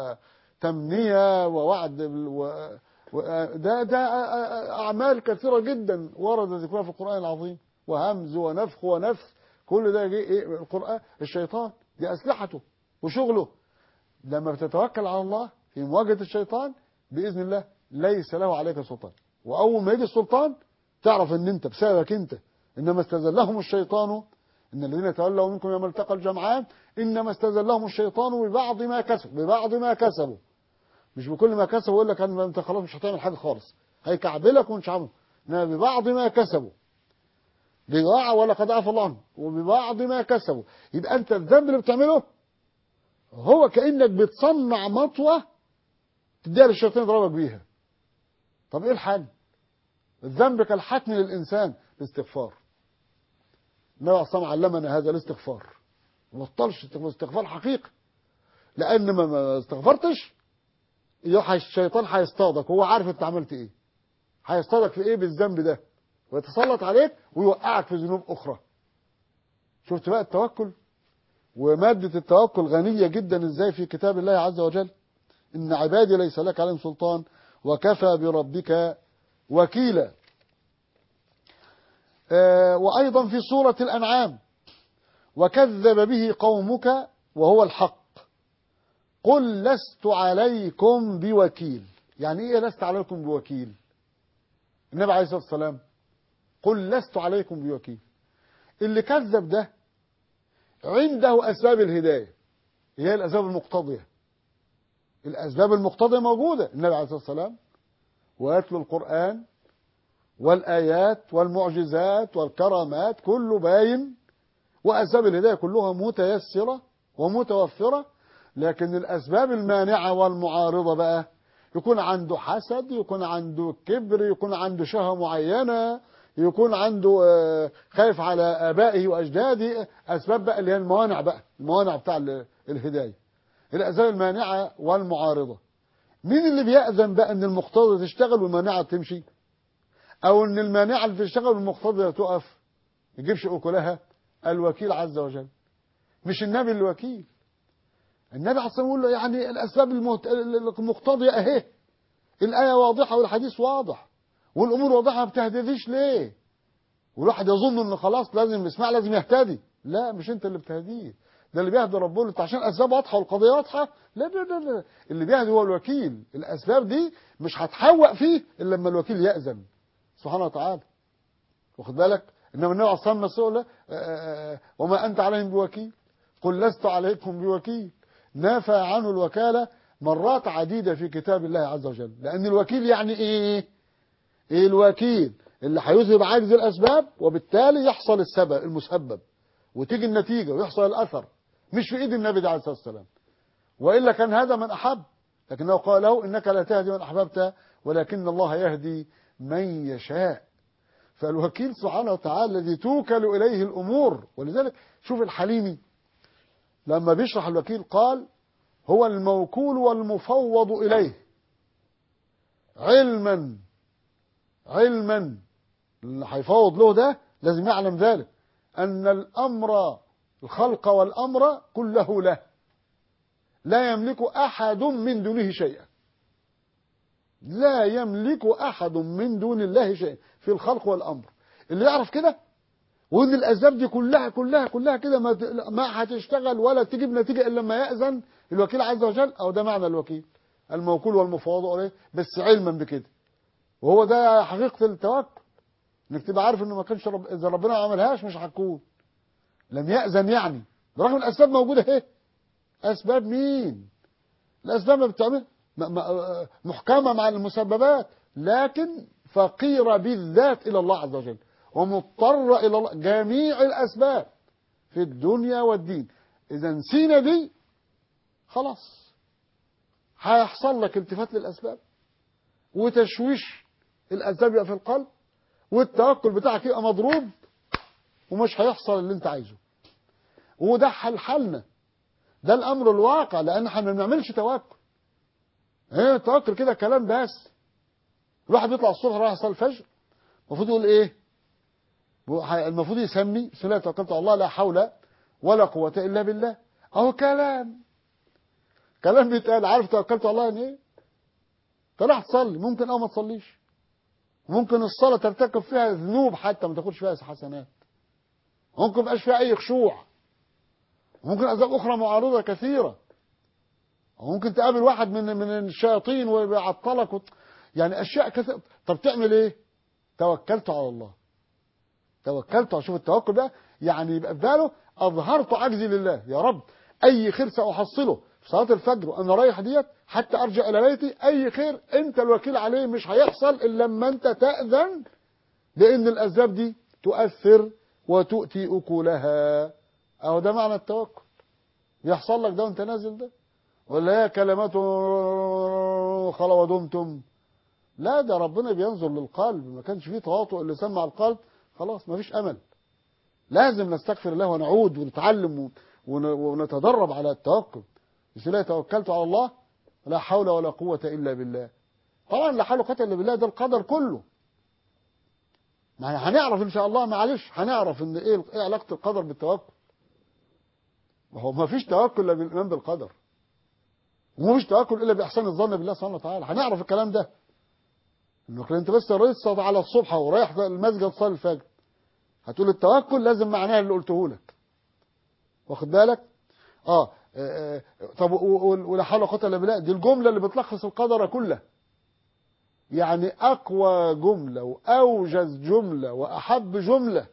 وتمنيه ووعد و ده ده اعمال كثيره جدا ورد ذكرها في القران العظيم وهمز ونفخ ونفخ كل ده جه ايه القران الشيطان دي اسلحته وشغله لما بتتوكل على الله في مواجهه الشيطان باذن الله ليس له عليك سلطان واول ما يجي السلطان تعرف ان انت بسببك انت انما استزلهم الشيطان ان الذين تولوا منكم يوم التقى الجمعان انما استزلهم الشيطان ببعض ما كسبوا ببعض ما كسبوا مش بكل ما كسبوا يقول لك انت خلاص مش هتعمل حاجه خالص هيكعبلك ومش عامل انما ببعض ما كسبوا بضاعة ولقد عفى الله عنه وببعض ما كسبوا يبقى انت الذنب اللي بتعمله هو كانك بتصنع مطوه تديها للشيطان يضربك بيها طب ايه الحل الذنب كالحتم للانسان الاستغفار النبي عليه الصلاه علمنا هذا الاستغفار ما بطلش استغفار حقيقي لان ما ما استغفرتش يروح الشيطان هيصطادك وهو عارف انت عملت ايه هيصطادك في ايه بالذنب ده ويتسلط عليك ويوقعك في ذنوب اخرى شفت بقى التوكل ومادة التوكل غنية جدا ازاي في كتاب الله عز وجل ان عبادي ليس لك عليهم سلطان وكفى بربك وكيلا آه وايضا في سورة الانعام وكذب به قومك وهو الحق قل لست عليكم بوكيل يعني ايه لست عليكم بوكيل النبي عليه الصلاة والسلام قل لست عليكم بوكيل اللي كذب ده عنده أسباب الهداية هي الأسباب المقتضية الأسباب المقتضية موجودة النبي عليه الصلاة والسلام ويتلو القرآن والآيات والمعجزات والكرامات كله باين وأسباب الهداية كلها متيسرة ومتوفرة لكن الأسباب المانعة والمعارضة بقى يكون عنده حسد يكون عنده كبر يكون عنده شهوة معينة يكون عنده خايف على آبائه وأجداده أسباب بقى اللي هي الموانع بقى الموانع بتاع الهداية الأسباب المانعة والمعارضة مين اللي بيأذن بقى ان المقتضى تشتغل والمانعة تمشي او ان المانعة اللي تشتغل والمقتضى تقف يجيبش أكلها الوكيل عز وجل مش النبي الوكيل النبي عليه الصلاة يقول له يعني الأسباب المقتضية أهي الآية واضحة والحديث واضح والأمور واضحة ما بتهتديش ليه والواحد يظن إن خلاص لازم يسمع لازم يهتدي لا مش أنت اللي بتهديه ده اللي بيهدي ربنا انت عشان الأسباب واضحة والقضية واضحة لا لا لا لا اللي بيهدي هو الوكيل الأسباب دي مش هتحوق فيه إلا لما الوكيل يأذن سبحانه وتعالى واخد بالك إنما النبي عليه الصلاة والسلام وما أنت عليهم بوكيل قل لست عليكم بوكيل نافى عنه الوكالة مرات عديدة في كتاب الله عز وجل لأن الوكيل يعني إيه إيه الوكيل اللي هيذهب عجز الأسباب وبالتالي يحصل السبب المسبب وتيجي النتيجة ويحصل الأثر مش في إيد النبي ده عليه الصلاة والسلام وإلا كان هذا من أحب لكنه قال له إنك لا تهدي من أحببت ولكن الله يهدي من يشاء فالوكيل سبحانه وتعالى الذي توكل إليه الأمور ولذلك شوف الحليمي لما بيشرح الوكيل قال هو الموكول والمفوض إليه علما علما اللي هيفوض له ده لازم يعلم ذلك أن الأمر الخلق والأمر كله له لا يملك أحد من دونه شيئا لا يملك أحد من دون الله شيئا في الخلق والأمر اللي يعرف كده وان الاسباب دي كلها كلها كلها كده ما ما هتشتغل ولا تجيب نتيجه الا لما ياذن الوكيل عز وجل او ده معنى الوكيل الموكول والمفوض عليه بس علما بكده وهو ده حقيقه التوكل انك تبقى عارف انه ما كانش رب... اذا ربنا ما عملهاش مش هتكون لم ياذن يعني برغم الاسباب موجوده اهي اسباب مين الاسباب ما بتعمل محكمه مع المسببات لكن فقيره بالذات الى الله عز وجل ومضطر إلى الله جميع الأسباب في الدنيا والدين إذا نسينا دي خلاص هيحصل لك التفات للأسباب وتشويش الأسباب يبقى في القلب والتوكل بتاعك يبقى مضروب ومش هيحصل اللي انت عايزه وده حل حالنا ده الأمر الواقع لأن احنا ما بنعملش توكل ايه التوكل كده كلام بس الواحد يطلع الصبح رايح يصلي الفجر المفروض يقول ايه المفروض يسمي بسم الله توكلت على الله لا حول ولا قوة إلا بالله أهو كلام كلام بيتقال عارف توكلت على الله يعني إيه؟ أنت راح تصلي ممكن أو ما تصليش ممكن الصلاة ترتكب فيها ذنوب حتى ما تاخدش فيها حسنات ممكن ما يبقاش فيها أي خشوع ممكن أسباب أخرى معارضة كثيرة وممكن تقابل واحد من من الشياطين ويعطلك وت... يعني أشياء كثيرة طب تعمل إيه؟ توكلت على الله توكلت شوف التوكل بقى يعني يبقى في باله اظهرت عجزي لله يا رب اي خير ساحصله في صلاه الفجر وانا رايح ديت حتى ارجع الى بيتي اي خير انت الوكيل عليه مش هيحصل الا لما انت تاذن لان الاسباب دي تؤثر وتؤتي اكلها اهو ده معنى التوكل يحصل لك ده وانت نازل ده ولا هي كلمات خلا ودمتم لا ده ربنا بينظر للقلب ما كانش فيه تواطؤ اللسان مع القلب خلاص مفيش امل لازم نستغفر الله ونعود ونتعلم ونتدرب على التوكل بسم الله توكلت على الله لا حول ولا قوة إلا بالله طبعا لا حول ولا قوة إلا بالله ده القدر كله ما هنعرف إن شاء الله معلش هنعرف إن إيه إيه علاقة القدر بالتوكل هو ما فيش توكل إلا بالإيمان بالقدر وما فيش توكل إلا بإحسان الظن بالله سبحانه وتعالى هنعرف الكلام ده انك انت بس لسه على الصبح ورايح المسجد تصلي الفجر هتقول التوكل لازم معناها اللي قلته لك واخد بالك اه, آه طب ولا حول ولا قوه الا بالله دي الجمله اللي بتلخص القدر كله يعني اقوى جمله واوجز جمله واحب جمله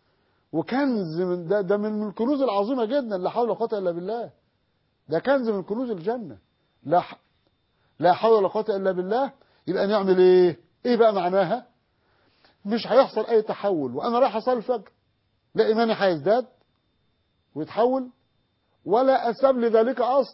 وكنز من ده, ده من الكنوز العظيمه جدا لا حول ولا قوه الا بالله ده كنز من كنوز الجنه لا لا حول ولا قوه الا بالله يبقى نعمل ايه ايه بقى معناها مش هيحصل اي تحول وانا رايح اصلي الفجر لا ايماني هيزداد ويتحول ولا اسباب لذلك اصل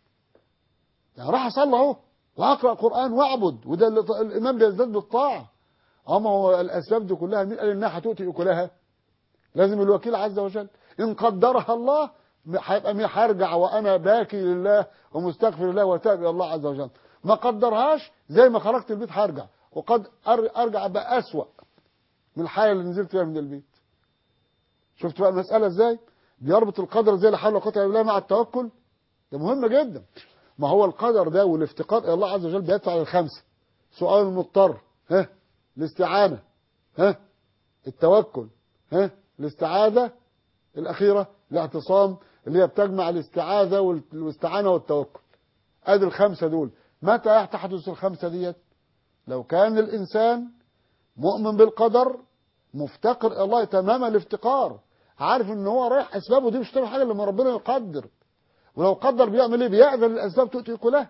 يعني راح اصلي اهو واقرا قران واعبد وده الايمان بيزداد بالطاعه اما هو الاسباب دي كلها مين قال انها هتؤتي اكلها لازم الوكيل عز وجل ان قدرها الله هيبقى مين هرجع وانا باكي لله ومستغفر الله وتاب الى الله عز وجل ما قدرهاش زي ما خرجت البيت هرجع وقد ارجع بقى اسوأ من الحاله اللي نزلت فيها من البيت شفت بقى المساله ازاي بيربط القدر زي لا حول ولا قوه الا بالله مع التوكل ده مهم جدا ما هو القدر ده والافتقار الى الله عز وجل بيدفع للخمسه سؤال المضطر ها الاستعانه ها التوكل ها الاستعاذه الاخيره الاعتصام اللي هي بتجمع الاستعاذه والاستعانه والتوكل ادي الخمسه دول متى تحدث الخمسه ديت لو كان الإنسان مؤمن بالقدر مفتقر إلى الله تمام الافتقار عارف ان هو رايح اسبابه دي مش هتعمل حاجه لما ربنا يقدر ولو قدر بيعمل ايه بيأذن للاسباب تؤتي كلها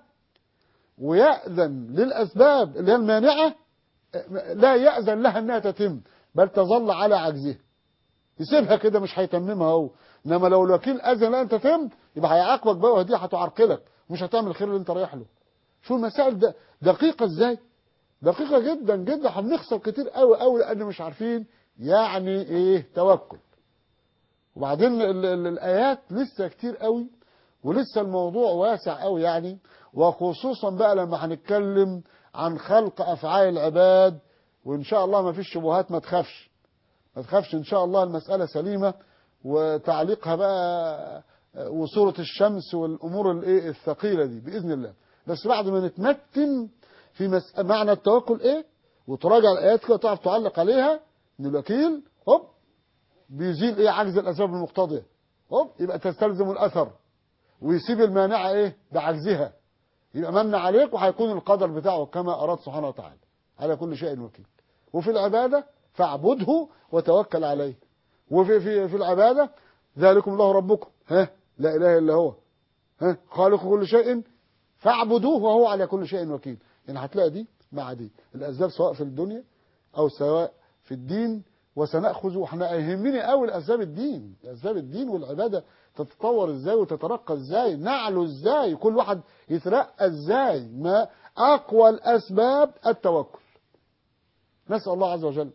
ويأذن للاسباب اللي هي المانعه لا يأذن لها انها تتم بل تظل على عجزها يسيبها كده مش هيتممها هو انما لو الوكيل اذن لها ان تتم يبقى هيعاقبك بقى ودي هتعرقلك مش هتعمل الخير اللي انت رايح له شو المسائل ده دقيقه ازاي دقيقة جدا جدا هنخسر كتير قوي قوي لأن مش عارفين يعني إيه توكل وبعدين ال ال الآيات لسه كتير قوي ولسه الموضوع واسع قوي يعني وخصوصا بقى لما هنتكلم عن خلق أفعال العباد وإن شاء الله ما فيش شبهات ما تخافش ما تخافش إن شاء الله المسألة سليمة وتعليقها بقى وصورة الشمس والأمور الإيه الثقيلة دي بإذن الله بس بعد ما نتمكن في مس... معنى التوكل إيه وتراجع الآيات كده تعرف تعلق عليها إن الوكيل هوب بيزيل إيه عجز الأسباب المقتضية هوب يبقى تستلزم الأثر ويسيب المانعة إيه بعجزها يبقى من عليك وهيكون القدر بتاعه كما أراد سبحانه وتعالى على كل شيء وكيل وفي العبادة فاعبده وتوكل عليه وفي في في العبادة ذلكم الله ربكم ها لا إله إلا هو ها خالق كل شيء فاعبدوه وهو على كل شيء وكيل يعني هتلاقي دي مع دي الأسباب سواء في الدنيا أو سواء في الدين وسنأخذ واحنا يهمني قوي الأسباب الدين أسباب الدين والعبادة تتطور ازاي وتترقى ازاي نعلو ازاي كل واحد يترقى ازاي ما أقوى الأسباب التوكل نسأل الله عز وجل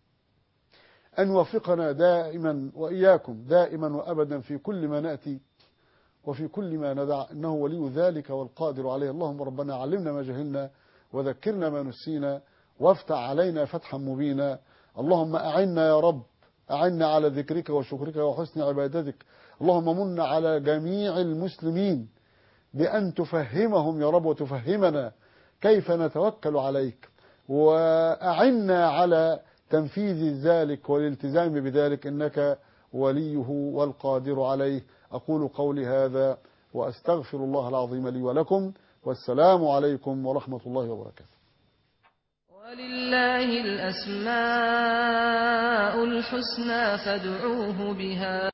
أن يوفقنا دائما وإياكم دائما وأبدا في كل ما نأتي وفي كل ما ندع إنه ولي ذلك والقادر عليه اللهم ربنا علمنا ما جهلنا وذكرنا ما نسينا وافتح علينا فتحا مبينا اللهم أعنا يا رب أعنا على ذكرك وشكرك وحسن عبادتك اللهم من على جميع المسلمين بأن تفهمهم يا رب وتفهمنا كيف نتوكل عليك وأعنا على تنفيذ ذلك والالتزام بذلك إنك وليه والقادر عليه أقول قولي هذا وأستغفر الله العظيم لي ولكم والسلام عليكم ورحمة الله وبركاته ولله الأسماء الحسنى فادعوه بها